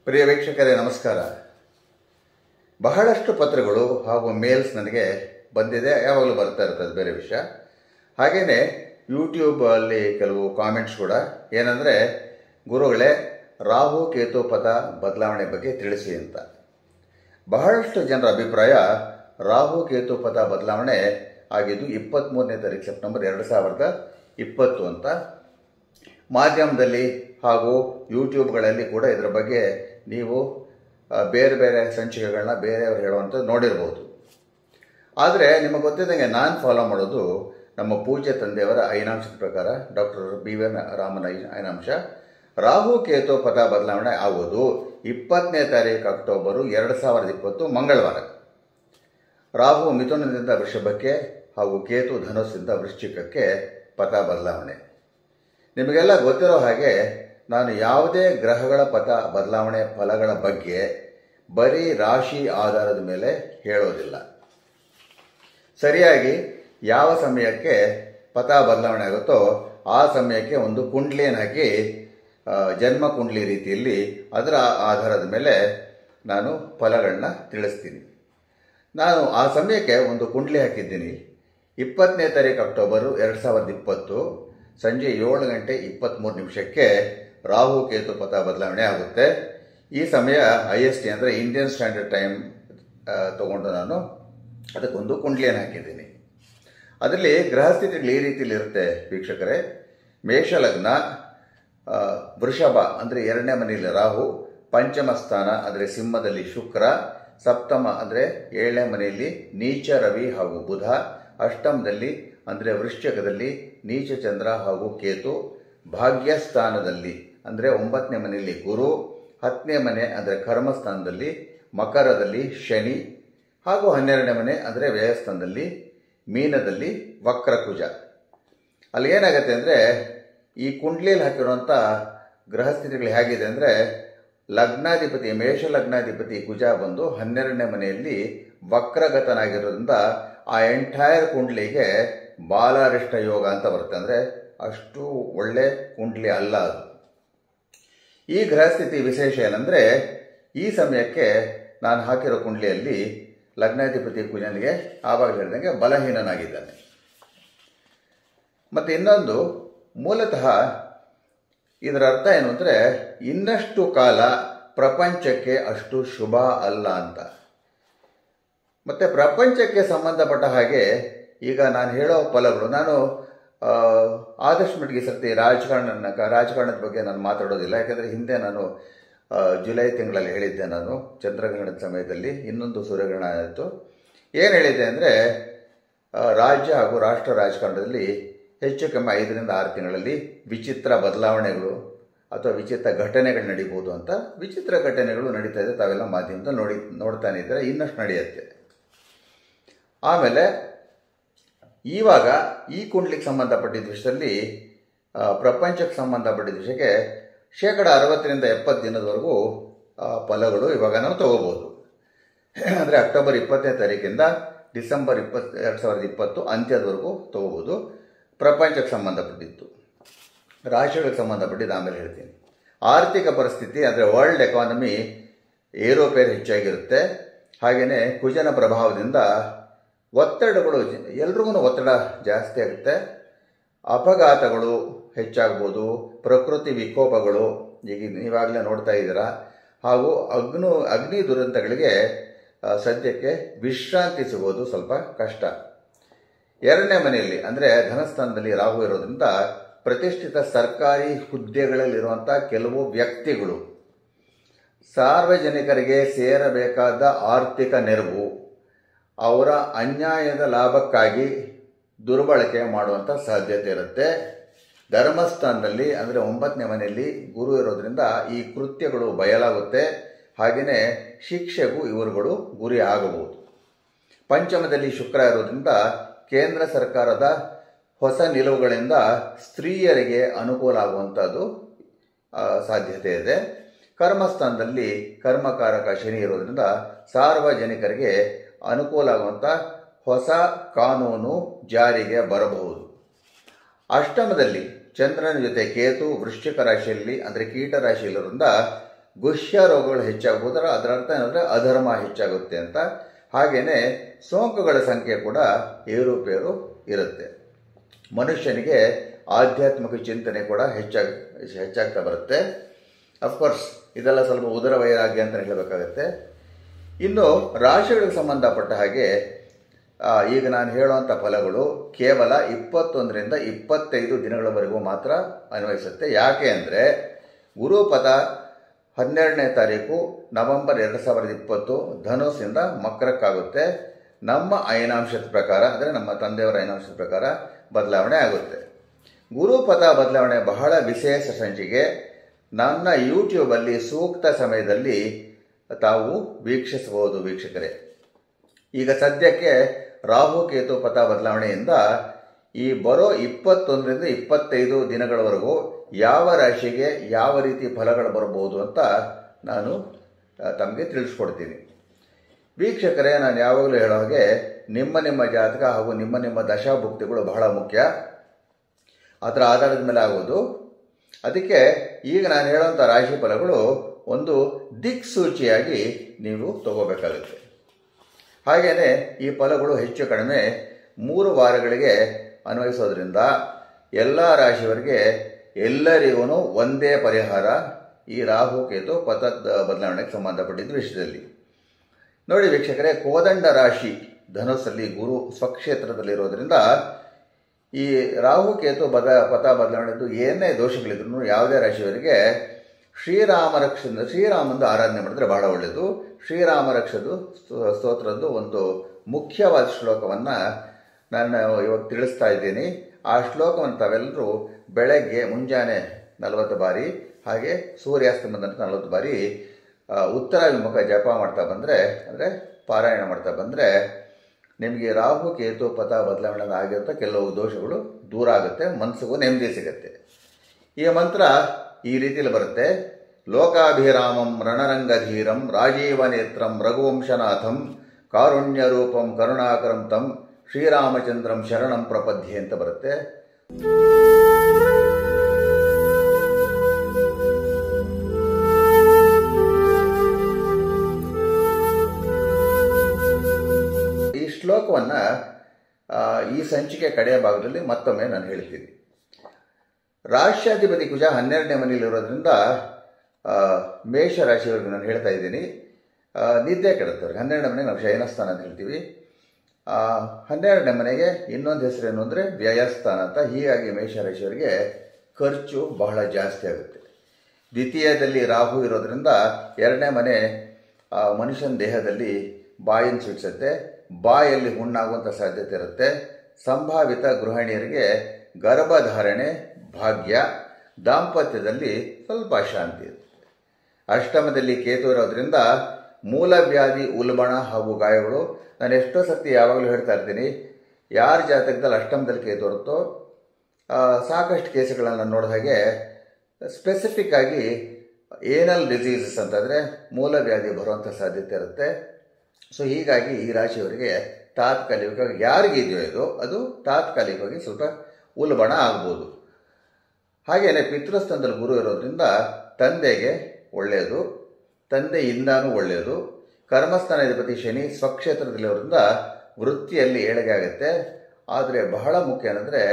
ಪ್ರಿಯ ವೀಕ್ಷಕರೇ ನಮಸ್ಕಾರ ಬಹಳಷ್ಟು ಪತ್ರಗಳು ಹಾಗೂ ಮೇಲ್ಸ್ ನನಗೆ ಬಂದಿದೆ ಯಾವಾಗಲೂ ಬರ್ತಾ ಇರ್ತದೆ ಬೇರೆ ವಿಷಯ ಹಾಗೆಯೇ ಯೂಟ್ಯೂಬಲ್ಲಿ ಕೆಲವು ಕಾಮೆಂಟ್ಸ್ ಕೂಡ ಏನಂದರೆ ಗುರುಗಳೇ ರಾಹು ಕೇತು ಪದ ಬದಲಾವಣೆ ಬಗ್ಗೆ ತಿಳಿಸಿ ಅಂತ ಬಹಳಷ್ಟು ಜನರ ಅಭಿಪ್ರಾಯ ರಾಹು ಕೇತು ಪದ ಬದಲಾವಣೆ ಆಗಿದ್ದು ಇಪ್ಪತ್ತ್ಮೂರನೇ ತಾರೀಕು ಸೆಪ್ಟೆಂಬರ್ ಎರಡು ಸಾವಿರದ ಇಪ್ಪತ್ತು ಅಂತ ಮಾಧ್ಯಮದಲ್ಲಿ ಹಾಗೂ ಯೂಟ್ಯೂಬ್ಗಳಲ್ಲಿ ಕೂಡ ಇದರ ಬಗ್ಗೆ ನೀವು ಆ, ಬೇರೆ ಬೇರೆ ಸಂಚಿಕೆಗಳನ್ನ ಬೇರೆಯವರು ಹೇಳುವಂಥದ್ದು ನೋಡಿರ್ಬೋದು ಆದರೆ ನಿಮಗೆ ಗೊತ್ತಿದ್ದಂಗೆ ನಾನು ಫಾಲೋ ಮಾಡೋದು ನಮ್ಮ ಪೂಜ್ಯ ತಂದೆಯವರ ಐನಾಂಶದ ಪ್ರಕಾರ ಡಾಕ್ಟರ್ ಬಿ ವಿ ರಾಮನ ಐ- ಐನಾಂಶ ರಾಹು ಕೇತು ಪದ ಬದಲಾವಣೆ ಆಗುವುದು ಇಪ್ಪತ್ತನೇ ತಾರೀಕು ಅಕ್ಟೋಬರು ಎರಡು ಸಾವಿರದ ಇಪ್ಪತ್ತು ಮಂಗಳವಾರ ರಾಹು ಮಿಥುನದಿಂದ ವೃಷಭಕ್ಕೆ ಹಾಗೂ ಕೇತು ಧನುಸ್ಸಿಂದ ವೃಶ್ಚಿಕಕ್ಕೆ ಪಥ ಬದಲಾವಣೆ ನಿಮಗೆಲ್ಲ ಗೊತ್ತಿರೋ ಹಾಗೆ ನಾನು ಯಾವುದೇ ಗ್ರಹಗಳ ಪಥ ಬದಲಾವಣೆ ಫಲಗಳ ಬಗ್ಗೆ ಬರೀ ರಾಶಿ ಆಧಾರದ ಮೇಲೆ ಹೇಳೋದಿಲ್ಲ ಸರಿಯಾಗಿ ಯಾವ ಸಮಯಕ್ಕೆ ಪಥ ಬದಲಾವಣೆ ಆಗುತ್ತೋ ಆ ಸಮಯಕ್ಕೆ ಒಂದು ಕುಂಡ್ಲಿಯನ್ನು ಹಾಕಿ ಆ, ಜನ್ಮ ಕುಂಡ್ಲಿ ರೀತಿಯಲ್ಲಿ ಅದರ ಆಧಾರದ ಮೇಲೆ ನಾನು ಫಲಗಳನ್ನ ತಿಳಿಸ್ತೀನಿ ನಾನು ಆ ಸಮಯಕ್ಕೆ ಒಂದು ಕುಂಡ್ಲಿ ಹಾಕಿದ್ದೀನಿ ಇಪ್ಪತ್ತನೇ ತಾರೀಕು ಅಕ್ಟೋಬರು ಎರಡು ಸಾವಿರದ ಇಪ್ಪತ್ತು ಸಂಜೆ ಏಳು ಗಂಟೆ ಇಪ್ಪತ್ತ್ಮೂರು ನಿಮಿಷಕ್ಕೆ ರಾಹು ಕೇತು ಪಥ ಬದಲಾವಣೆ ಆಗುತ್ತೆ ಈ ಸಮಯ ಐ ಎಸ್ ಟಿ ಅಂದರೆ ಇಂಡಿಯನ್ ಸ್ಟ್ಯಾಂಡರ್ಡ್ ಟೈಮ್ ತಗೊಂಡು ನಾನು ಅದಕ್ಕೊಂದು ಕುಂಡ್ಲಿಯನ್ನು ಹಾಕಿದ್ದೀನಿ ಅದರಲ್ಲಿ ಗ್ರಹಸ್ಥಿತಿಗಳು ಈ ರೀತಿಯಲ್ಲಿ ಇರುತ್ತೆ ವೀಕ್ಷಕರೇ ಮೇಷಲಗ್ನ ಆ, ವೃಷಭ ಅಂದರೆ ಎರಡನೇ ಮನೆಯಲ್ಲಿ ರಾಹು ಪಂಚಮ ಸ್ಥಾನ ಅಂದರೆ ಸಿಂಹದಲ್ಲಿ ಶುಕ್ರ ಸಪ್ತಮ ಅಂದರೆ ಏಳನೇ ಮನೆಯಲ್ಲಿ ನೀಚ ರವಿ ಹಾಗೂ ಬುಧ ಅಷ್ಟಮದಲ್ಲಿ ಅಂದರೆ ವೃಶ್ಚಿಕದಲ್ಲಿ ನೀಚ ಚಂದ್ರ ಹಾಗೂ ಕೇತು ಭಾಗ್ಯಸ್ಥಾನದಲ್ಲಿ ಅಂದರೆ ಒಂಬತ್ತನೇ ಮನೆಯಲ್ಲಿ ಗುರು ಹತ್ತನೇ ಮನೆ ಅಂದರೆ ಕರ್ಮಸ್ಥಾನದಲ್ಲಿ ಮಕರದಲ್ಲಿ ಶನಿ ಹಾಗೂ ಹನ್ನೆರಡನೇ ಮನೆ ಅಂದರೆ ವ್ಯಯಸ್ಥಾನದಲ್ಲಿ ಮೀನದಲ್ಲಿ ವಕ್ರಕುಜ ಅಲ್ಲಿ ಏನಾಗುತ್ತೆ ಅಂದರೆ ಈ ಕುಂಡ್ಲಿಯಲ್ಲಿ ಹಾಕಿರುವಂಥ ಗ್ರಹಸ್ಥಿತಿಗಳು ಹೇಗಿದೆ ಅಂದರೆ ಲಗ್ನಾಧಿಪತಿ ಮೇಷ ಲಗ್ನಾಧಿಪತಿ ಕುಜ ಬಂದು ಹನ್ನೆರಡನೇ ಮನೆಯಲ್ಲಿ ವಕ್ರಗತನಾಗಿರೋದ್ರಿಂದ ಆ ಎಂಟೈರ್ ಕುಂಡ್ಲಿಗೆ ಬಾಲಾರಿಷ್ಟ ಯೋಗ ಅಂತ ಬರುತ್ತೆ ಅಂದರೆ ಅಷ್ಟು ಒಳ್ಳೆ ಕುಂಡ್ಲಿ ಅಲ್ಲ ಅದು ಈ ಗ್ರಹಸ್ಥಿತಿ ವಿಶೇಷ ಏನಂದರೆ ಈ ಸಮಯಕ್ಕೆ ನಾನು ಹಾಕಿರೋ ಕುಂಡ್ಲಿಯಲ್ಲಿ ಲಗ್ನಾಧಿಪತಿ ಕುಜನಿಗೆ ಆವಾಗ ಹೇಳಿದಂಗೆ ಬಲಹೀನನಾಗಿದ್ದಾನೆ ಮತ್ತು ಇನ್ನೊಂದು ಮೂಲತಃ ಇದರ ಅರ್ಥ ಏನು ಅಂದರೆ ಇನ್ನಷ್ಟು ಕಾಲ ಪ್ರಪಂಚಕ್ಕೆ ಅಷ್ಟು ಶುಭ ಅಲ್ಲ ಅಂತ ಮತ್ತು ಪ್ರಪಂಚಕ್ಕೆ ಸಂಬಂಧಪಟ್ಟ ಹಾಗೆ ಈಗ ನಾನು ಹೇಳೋ ಫಲಗಳು ನಾನು ಆ, ಆದಷ್ಟು ಮಟ್ಟಿಗೆ ಈ ಸರ್ತಿ ರಾಜಕಾರಣ ರಾಜಕಾರಣದ ಬಗ್ಗೆ ನಾನು ಮಾತಾಡೋದಿಲ್ಲ ಯಾಕಂದರೆ ಹಿಂದೆ ನಾನು ಆ, ಜುಲೈ ತಿಂಗಳಲ್ಲಿ ಹೇಳಿದ್ದೆ ನಾನು ಚಂದ್ರಗ್ರಹಣದ ಸಮಯದಲ್ಲಿ ಇನ್ನೊಂದು ಸೂರ್ಯಗ್ರಹಣ ಆಯಿತು ಏನು ಹೇಳಿದ್ದೆ ಅಂದರೆ ರಾಜ್ಯ ಹಾಗೂ ರಾಷ್ಟ್ರ ರಾಜಕಾರಣದಲ್ಲಿ ಹೆಚ್ಚು ಕಮ್ಮಿ ಐದರಿಂದ ಆರು ತಿಂಗಳಲ್ಲಿ ವಿಚಿತ್ರ ಬದಲಾವಣೆಗಳು ಅಥವಾ ವಿಚಿತ್ರ ಘಟನೆಗಳು ನಡೀಬೋದು ಅಂತ ವಿಚಿತ್ರ ಘಟನೆಗಳು ನಡೀತಾ ಇದೆ ತಾವೆಲ್ಲ ಮಾಧ್ಯಮದಲ್ಲಿ ನೋಡಿ ನೋಡ್ತಾನೆ ಇದ್ದರೆ ಇನ್ನಷ್ಟು ನಡೆಯುತ್ತೆ ಆಮೇಲೆ ಇವಾಗ ಈ ಕುಂಡ್ಲಿಗೆ ಸಂಬಂಧಪಟ್ಟಿದ್ದ ವಿಷಯದಲ್ಲಿ ಆ, ಪ್ರಪಂಚಕ್ಕೆ ಸಂಬಂಧಪಟ್ಟಿದ್ದ ವಿಷಯಕ್ಕೆ ಶೇಕಡ ಅರವತ್ತರಿಂದ ಎಪ್ಪತ್ತು ದಿನದವರೆಗೂ ಆ, ಫಲಗಳು ಇವಾಗ ನಾವು ತಗೋಬೋದು ಅಂದರೆ ಅಕ್ಟೋಬರ್ ಇಪ್ಪತ್ತನೇ ತಾರೀಕಿಂದ ಡಿಸೆಂಬರ್ ಇಪ್ಪತ್ತು ಎರಡು ಸಾವಿರದ ಇಪ್ಪತ್ತು ಅಂತ್ಯದವರೆಗೂ ತಗೋಬೋದು ಪ್ರಪಂಚಕ್ಕೆ ಸಂಬಂಧಪಟ್ಟಿದ್ದು ರಾಷ್ಟ್ರಗಳಿಗೆ ಸಂಬಂಧಪಟ್ಟಿದ್ದು ಆಮೇಲೆ ಹೇಳ್ತೀನಿ ಆರ್ಥಿಕ ಪರಿಸ್ಥಿತಿ ಅಂದರೆ ವರ್ಲ್ಡ್ ಎಕಾನಮಿ ಏರೋಪೇರ್ ಹೆಚ್ಚಾಗಿರುತ್ತೆ ಹಾಗೆಯೇ ಕುಜನ ಪ್ರಭಾವದಿಂದ ಒತ್ತಡಗಳು ಎಲ್ರಿಗೂ ಒತ್ತಡ ಜಾಸ್ತಿ ಆಗುತ್ತೆ ಅಪಘಾತಗಳು ಹೆಚ್ಚಾಗ್ಬೋದು ಪ್ರಕೃತಿ ವಿಕೋಪಗಳು ಈಗ ನೀವಾಗಲೇ ನೋಡ್ತಾ ಇದ್ದೀರಾ ಹಾಗೂ ಅಗ್ನು ಅಗ್ನಿ ದುರಂತಗಳಿಗೆ ಆ, ಸದ್ಯಕ್ಕೆ ವಿಶ್ರಾಂತಿ ಸಿಗೋದು ಸ್ವಲ್ಪ ಕಷ್ಟ ಎರಡನೇ ಮನೆಯಲ್ಲಿ ಅಂದರೆ ಧನಸ್ಥಾನದಲ್ಲಿ ರಾಹು ಇರೋದ್ರಿಂದ ಪ್ರತಿಷ್ಠಿತ ಸರ್ಕಾರಿ ಹುದ್ದೆಗಳಲ್ಲಿರುವಂಥ ಕೆಲವು ವ್ಯಕ್ತಿಗಳು ಸಾರ್ವಜನಿಕರಿಗೆ ಸೇರಬೇಕಾದ ಆರ್ಥಿಕ ನೆರವು ಅವರ ಅನ್ಯಾಯದ ಲಾಭಕ್ಕಾಗಿ ದುರ್ಬಳಕೆ ಮಾಡುವಂಥ ಸಾಧ್ಯತೆ ಇರುತ್ತೆ ಧರ್ಮಸ್ಥಾನದಲ್ಲಿ ಅಂದರೆ ಒಂಬತ್ತನೇ ಮನೆಯಲ್ಲಿ ಗುರು ಇರೋದ್ರಿಂದ ಈ ಕೃತ್ಯಗಳು ಬಯಲಾಗುತ್ತೆ ಹಾಗೆಯೇ ಶಿಕ್ಷೆಗೂ ಇವರುಗಳು ಗುರಿ ಆಗಬಹುದು ಪಂಚಮದಲ್ಲಿ ಶುಕ್ರ ಇರೋದ್ರಿಂದ ಕೇಂದ್ರ ಸರ್ಕಾರದ ಹೊಸ ನಿಲುವುಗಳಿಂದ ಸ್ತ್ರೀಯರಿಗೆ ಅನುಕೂಲ ಆಗುವಂಥದ್ದು ಆ, ಸಾಧ್ಯತೆ ಇದೆ ಕರ್ಮಸ್ಥಾನದಲ್ಲಿ ಕರ್ಮಕಾರಕ ಶನಿ ಇರೋದ್ರಿಂದ ಸಾರ್ವಜನಿಕರಿಗೆ ಅನುಕೂಲ ಆಗುವಂಥ ಹೊಸ ಕಾನೂನು ಜಾರಿಗೆ ಬರಬಹುದು ಅಷ್ಟಮದಲ್ಲಿ ಚಂದ್ರನ ಜೊತೆ ಕೇತು ವೃಶ್ಚಿಕ ರಾಶಿಯಲ್ಲಿ ಅಂದರೆ ಕೀಟ ರಾಶಿಯಲ್ಲಿರೋದ್ರಿಂದ ಗುಹ್ಯ ರೋಗಗಳು ಹೆಚ್ಚಾಗುವುದು ಅದರ ಅರ್ಥ ಏನಂದರೆ ಅಧರ್ಮ ಹೆಚ್ಚಾಗುತ್ತೆ ಅಂತ ಹಾಗೆಯೇ ಸೋಂಕುಗಳ ಸಂಖ್ಯೆ ಕೂಡ ಏರುಪೇರು ಇರುತ್ತೆ ಮನುಷ್ಯನಿಗೆ ಆಧ್ಯಾತ್ಮಿಕ ಚಿಂತನೆ ಕೂಡ ಹೆಚ್ಚಾಗ ಹೆಚ್ಚಾಗ್ತಾ ಬರುತ್ತೆ ಅಫ್ಕೋರ್ಸ್ ಇದೆಲ್ಲ ಸ್ವಲ್ಪ ಉದರ ವೈರಾಗ್ಯ ಅಂತ ಹೇಳಬೇಕಾಗತ್ತೆ ಇನ್ನು ರಾಶಿಗಳಿಗೆ ಸಂಬಂಧಪಟ್ಟ ಹಾಗೆ ಆ, ಈಗ ನಾನು ಹೇಳುವಂಥ ಫಲಗಳು ಕೇವಲ ಇಪ್ಪತ್ತೊಂದರಿಂದ ಇಪ್ಪತ್ತೈದು ದಿನಗಳವರೆಗೂ ಮಾತ್ರ ಅನ್ವಯಿಸುತ್ತೆ ಯಾಕೆ ಅಂದರೆ ಗುರುಪದ ಹನ್ನೆರಡನೇ ತಾರೀಕು ನವೆಂಬರ್ ಎರಡು ಸಾವಿರದ ಇಪ್ಪತ್ತು ಧನುಸ್ಸಿಂದ ಮಕರಕ್ಕಾಗುತ್ತೆ ನಮ್ಮ ಅಯನಾಂಶದ ಪ್ರಕಾರ ಅಂದರೆ ನಮ್ಮ ತಂದೆಯವರ ಅಯನಾಂಶದ ಪ್ರಕಾರ ಬದಲಾವಣೆ ಆಗುತ್ತೆ ಗುರುಪದ ಬದಲಾವಣೆ ಬಹಳ ವಿಶೇಷ ಸಂಚಿಕೆ ನನ್ನ ಯೂಟ್ಯೂಬಲ್ಲಿ ಸೂಕ್ತ ಸಮಯದಲ್ಲಿ ತಾವು ವೀಕ್ಷಿಸಬಹುದು ವೀಕ್ಷಕರೇ ಈಗ ಸದ್ಯಕ್ಕೆ ರಾಹುಕೇತು ಪಥ ಬದಲಾವಣೆಯಿಂದ ಈ ಬರೋ ಇಪ್ಪತ್ತೊಂದರಿಂದ ಇಪ್ಪತ್ತೈದು ದಿನಗಳವರೆಗೂ ಯಾವ ರಾಶಿಗೆ ಯಾವ ರೀತಿ ಫಲಗಳು ಬರಬಹುದು ಅಂತ ನಾನು ತಮಗೆ ತಿಳಿಸ್ಕೊಡ್ತೀನಿ ವೀಕ್ಷಕರೇ ನಾನು ಯಾವಾಗಲೂ ಹೇಳೋ ಹಾಗೆ ನಿಮ್ಮ ನಿಮ್ಮ ಜಾತಕ ಹಾಗೂ ನಿಮ್ಮ ನಿಮ್ಮ ದಶಾಭುಕ್ತಿಗಳು ಬಹಳ ಮುಖ್ಯ ಅದರ ಆಧಾರದ ಮೇಲೆ ಆಗೋದು ಅದಕ್ಕೆ ಈಗ ನಾನು ಹೇಳುವಂಥ ರಾಶಿ ಫಲಗಳು ಒಂದು ದಿಕ್ಸೂಚಿಯಾಗಿ ನೀವು ತಗೋಬೇಕಾಗುತ್ತೆ ಹಾಗೆಯೇ ಈ ಫಲಗಳು ಹೆಚ್ಚು ಕಡಿಮೆ ಮೂರು ವಾರಗಳಿಗೆ ಅನ್ವಯಿಸೋದ್ರಿಂದ ಎಲ್ಲ ರಾಶಿಯವರಿಗೆ ಎಲ್ಲರಿಗೂ ಒಂದೇ ಪರಿಹಾರ ಈ ರಾಹು ಕೇತು ಪಥದ ಬದಲಾವಣೆಗೆ ಸಂಬಂಧಪಟ್ಟಿದ್ದ ವಿಷಯದಲ್ಲಿ ನೋಡಿ ವೀಕ್ಷಕರೇ ಕೋದಂಡ ರಾಶಿ ಧನುಸ್ಸಲ್ಲಿ ಗುರು ಸ್ವಕ್ಷೇತ್ರದಲ್ಲಿರೋದ್ರಿಂದ ಈ ರಾಹು ಕೇತು ಬದ ಪಥ ಬದಲಾವಣೆದು ಏನೇ ದೋಷಗಳಿದ್ರು ಯಾವುದೇ ರಾಶಿಯವರಿಗೆ ಶ್ರೀರಾಮ ರಕ್ಷದ ಶ್ರೀರಾಮಂದು ಆರಾಧನೆ ಮಾಡಿದ್ರೆ ಬಹಳ ಒಳ್ಳೆಯದು ಶ್ರೀರಾಮ ರಕ್ಷದು ಸ್ತೋ- ಸ್ತೋತ್ರದ್ದು ಒಂದು ಮುಖ್ಯವಾದ ಶ್ಲೋಕವನ್ನು ನಾನು ಇವಾಗ ತಿಳಿಸ್ತಾ ಇದ್ದೀನಿ ಆ ಶ್ಲೋಕವನ್ನು ತಾವೆಲ್ಲರೂ ಬೆಳಗ್ಗೆ ಮುಂಜಾನೆ ನಲವತ್ತು ಬಾರಿ ಹಾಗೆ ಸೂರ್ಯಾಸ್ತಮದ ನಂತರ ನಲವತ್ತು ಬಾರಿ ಆ, ಉತ್ತರಾಭಿಮುಖ ಜಪ ಮಾಡ್ತಾ ಬಂದರೆ ಅಂದರೆ ಪಾರಾಯಣ ಮಾಡ್ತಾ ಬಂದರೆ ನಿಮಗೆ ರಾಹು ಕೇತು ಪಥ ಬದಲಾವಣೆ ಆಗಿರೋ ಕೆಲವು ದೋಷಗಳು ದೂರ ಆಗುತ್ತೆ ಮನಸ್ಸಿಗೂ ನೆಮ್ಮದಿ ಸಿಗುತ್ತೆ ಈ ಮಂತ್ರ ಈ ರೀತಿಯಲ್ಲಿ ಬರುತ್ತೆ ಲೋಕಾಭಿರಾಮಂ ರಣರಂಗಧೀರಂ ರಾಜೀವನೇತ್ರಂ ರಘುವಂಶನಾಥಂ ಕಾರುಣ್ಯರೂಪಂ ಕರುಣಾಕರಂ ತಂ ಶ್ರೀರಾಮಚಂದ್ರಂ ಶರಣಂ ಪ್ರಪದ್ಯೆ ಅಂತ ಬರುತ್ತೆ ಈ ಶ್ಲೋಕವನ್ನು ಈ ಸಂಚಿಕೆ ಕಡೆಯ ಭಾಗದಲ್ಲಿ ಮತ್ತೊಮ್ಮೆ ನಾನು ಹೇಳ್ತೀನಿ ರಾಷ್ಟ್ರಾಧಿಪತಿ ಕುಜ ಹನ್ನೆರಡನೇ ಮನೆಯಲ್ಲಿರೋದ್ರಿಂದ ಆ, ಮೇಷ ರಾಶಿಯವರಿಗೆ ನಾನು ಹೇಳ್ತಾ ಇದ್ದೀನಿ ಆ, ನಿದ್ದೆ ಕೆಡುತ್ತವ್ರಿಗೆ ಹನ್ನೆರಡನೇ ಮನೆಗೆ ನಾವು ಶಯನಸ್ಥಾನ ಅಂತ ಹೇಳ್ತೀವಿ ಆ, ಹನ್ನೆರಡನೇ ಮನೆಗೆ ಇನ್ನೊಂದು ಹೆಸರೇನು ಅಂದರೆ ವ್ಯಯಸ್ಥಾನ ಅಂತ ಹೀಗಾಗಿ ಮೇಷ ರಾಶಿಯವರಿಗೆ ಖರ್ಚು ಬಹಳ ಜಾಸ್ತಿ ಆಗುತ್ತೆ ದ್ವಿತೀಯದಲ್ಲಿ ರಾಹು ಇರೋದ್ರಿಂದ ಎರಡನೇ ಮನೆ ಆ, ಮನುಷ್ಯನ ದೇಹದಲ್ಲಿ ಬಾಯನ್ನು ಸುಡಿಸುತ್ತೆ ಬಾಯಲ್ಲಿ ಹುಣ್ಣಾಗುವಂಥ ಸಾಧ್ಯತೆ ಇರುತ್ತೆ ಸಂಭಾವಿತ ಗೃಹಿಣಿಯರಿಗೆ ಗರ್ಭಧಾರಣೆ ಭಾಗ್ಯ ದಾಂಪತ್ಯದಲ್ಲಿ ಸ್ವಲ್ಪ ಅಶಾಂತಿ ಇರುತ್ತೆ ಅಷ್ಟಮದಲ್ಲಿ ಕೇತು ಇರೋದ್ರಿಂದ ಮೂಲವ್ಯಾಧಿ ಉಲ್ಬಣ ಹಾಗೂ ಗಾಯಗಳು ನಾನು ಎಷ್ಟೋ ಸತಿ ಯಾವಾಗಲೂ ಹೇಳ್ತಾ ಇರ್ತೀನಿ ಯಾರ ಜಾತಕದಲ್ಲಿ ಅಷ್ಟಮದಲ್ಲಿ ಕೇತು ಇರುತ್ತೋ ಆ, ಸಾಕಷ್ಟು ಕೇಸುಗಳನ್ನು ನೋಡಿದ ಹಾಗೆ ಸ್ಪೆಸಿಫಿಕ್ ಆಗಿ ಏನಲ್ ಡಿಸೀಸಸ್ ಅಂತಂದರೆ ಮೂಲವ್ಯಾಧಿ ಬರುವಂಥ ಸಾಧ್ಯತೆ ಇರುತ್ತೆ ಸೊ ಹೀಗಾಗಿ ಈ ರಾಶಿಯವರಿಗೆ ತಾತ್ಕಾಲಿಕವಾಗಿ ಯಾರಿಗಿದೆಯೋ ಇದು ಅದು ತಾತ್ಕಾಲಿಕವಾಗಿ ಸ್ವಲ್ಪ ಉಲ್ಬಣ ಆಗ್ಬೋದು ಹಾಗೆಯೇ ಪಿತೃಸ್ಥಾನದಲ್ಲಿ ಗುರು ಇರೋದ್ರಿಂದ ತಂದೆಗೆ ಒಳ್ಳೆಯದು ತಂದೆಯಿಂದಾನೂ ಒಳ್ಳೆಯದು ಕರ್ಮಸ್ಥಾನಾಧಿಪತಿ ಶನಿ ಸ್ವಕ್ಷೇತ್ರದಲ್ಲಿರೋದ್ರಿಂದ ವೃತ್ತಿಯಲ್ಲಿ ಏಳಿಗೆ ಆಗುತ್ತೆ ಆದರೆ ಬಹಳ ಮುಖ್ಯ ಏನಂದರೆ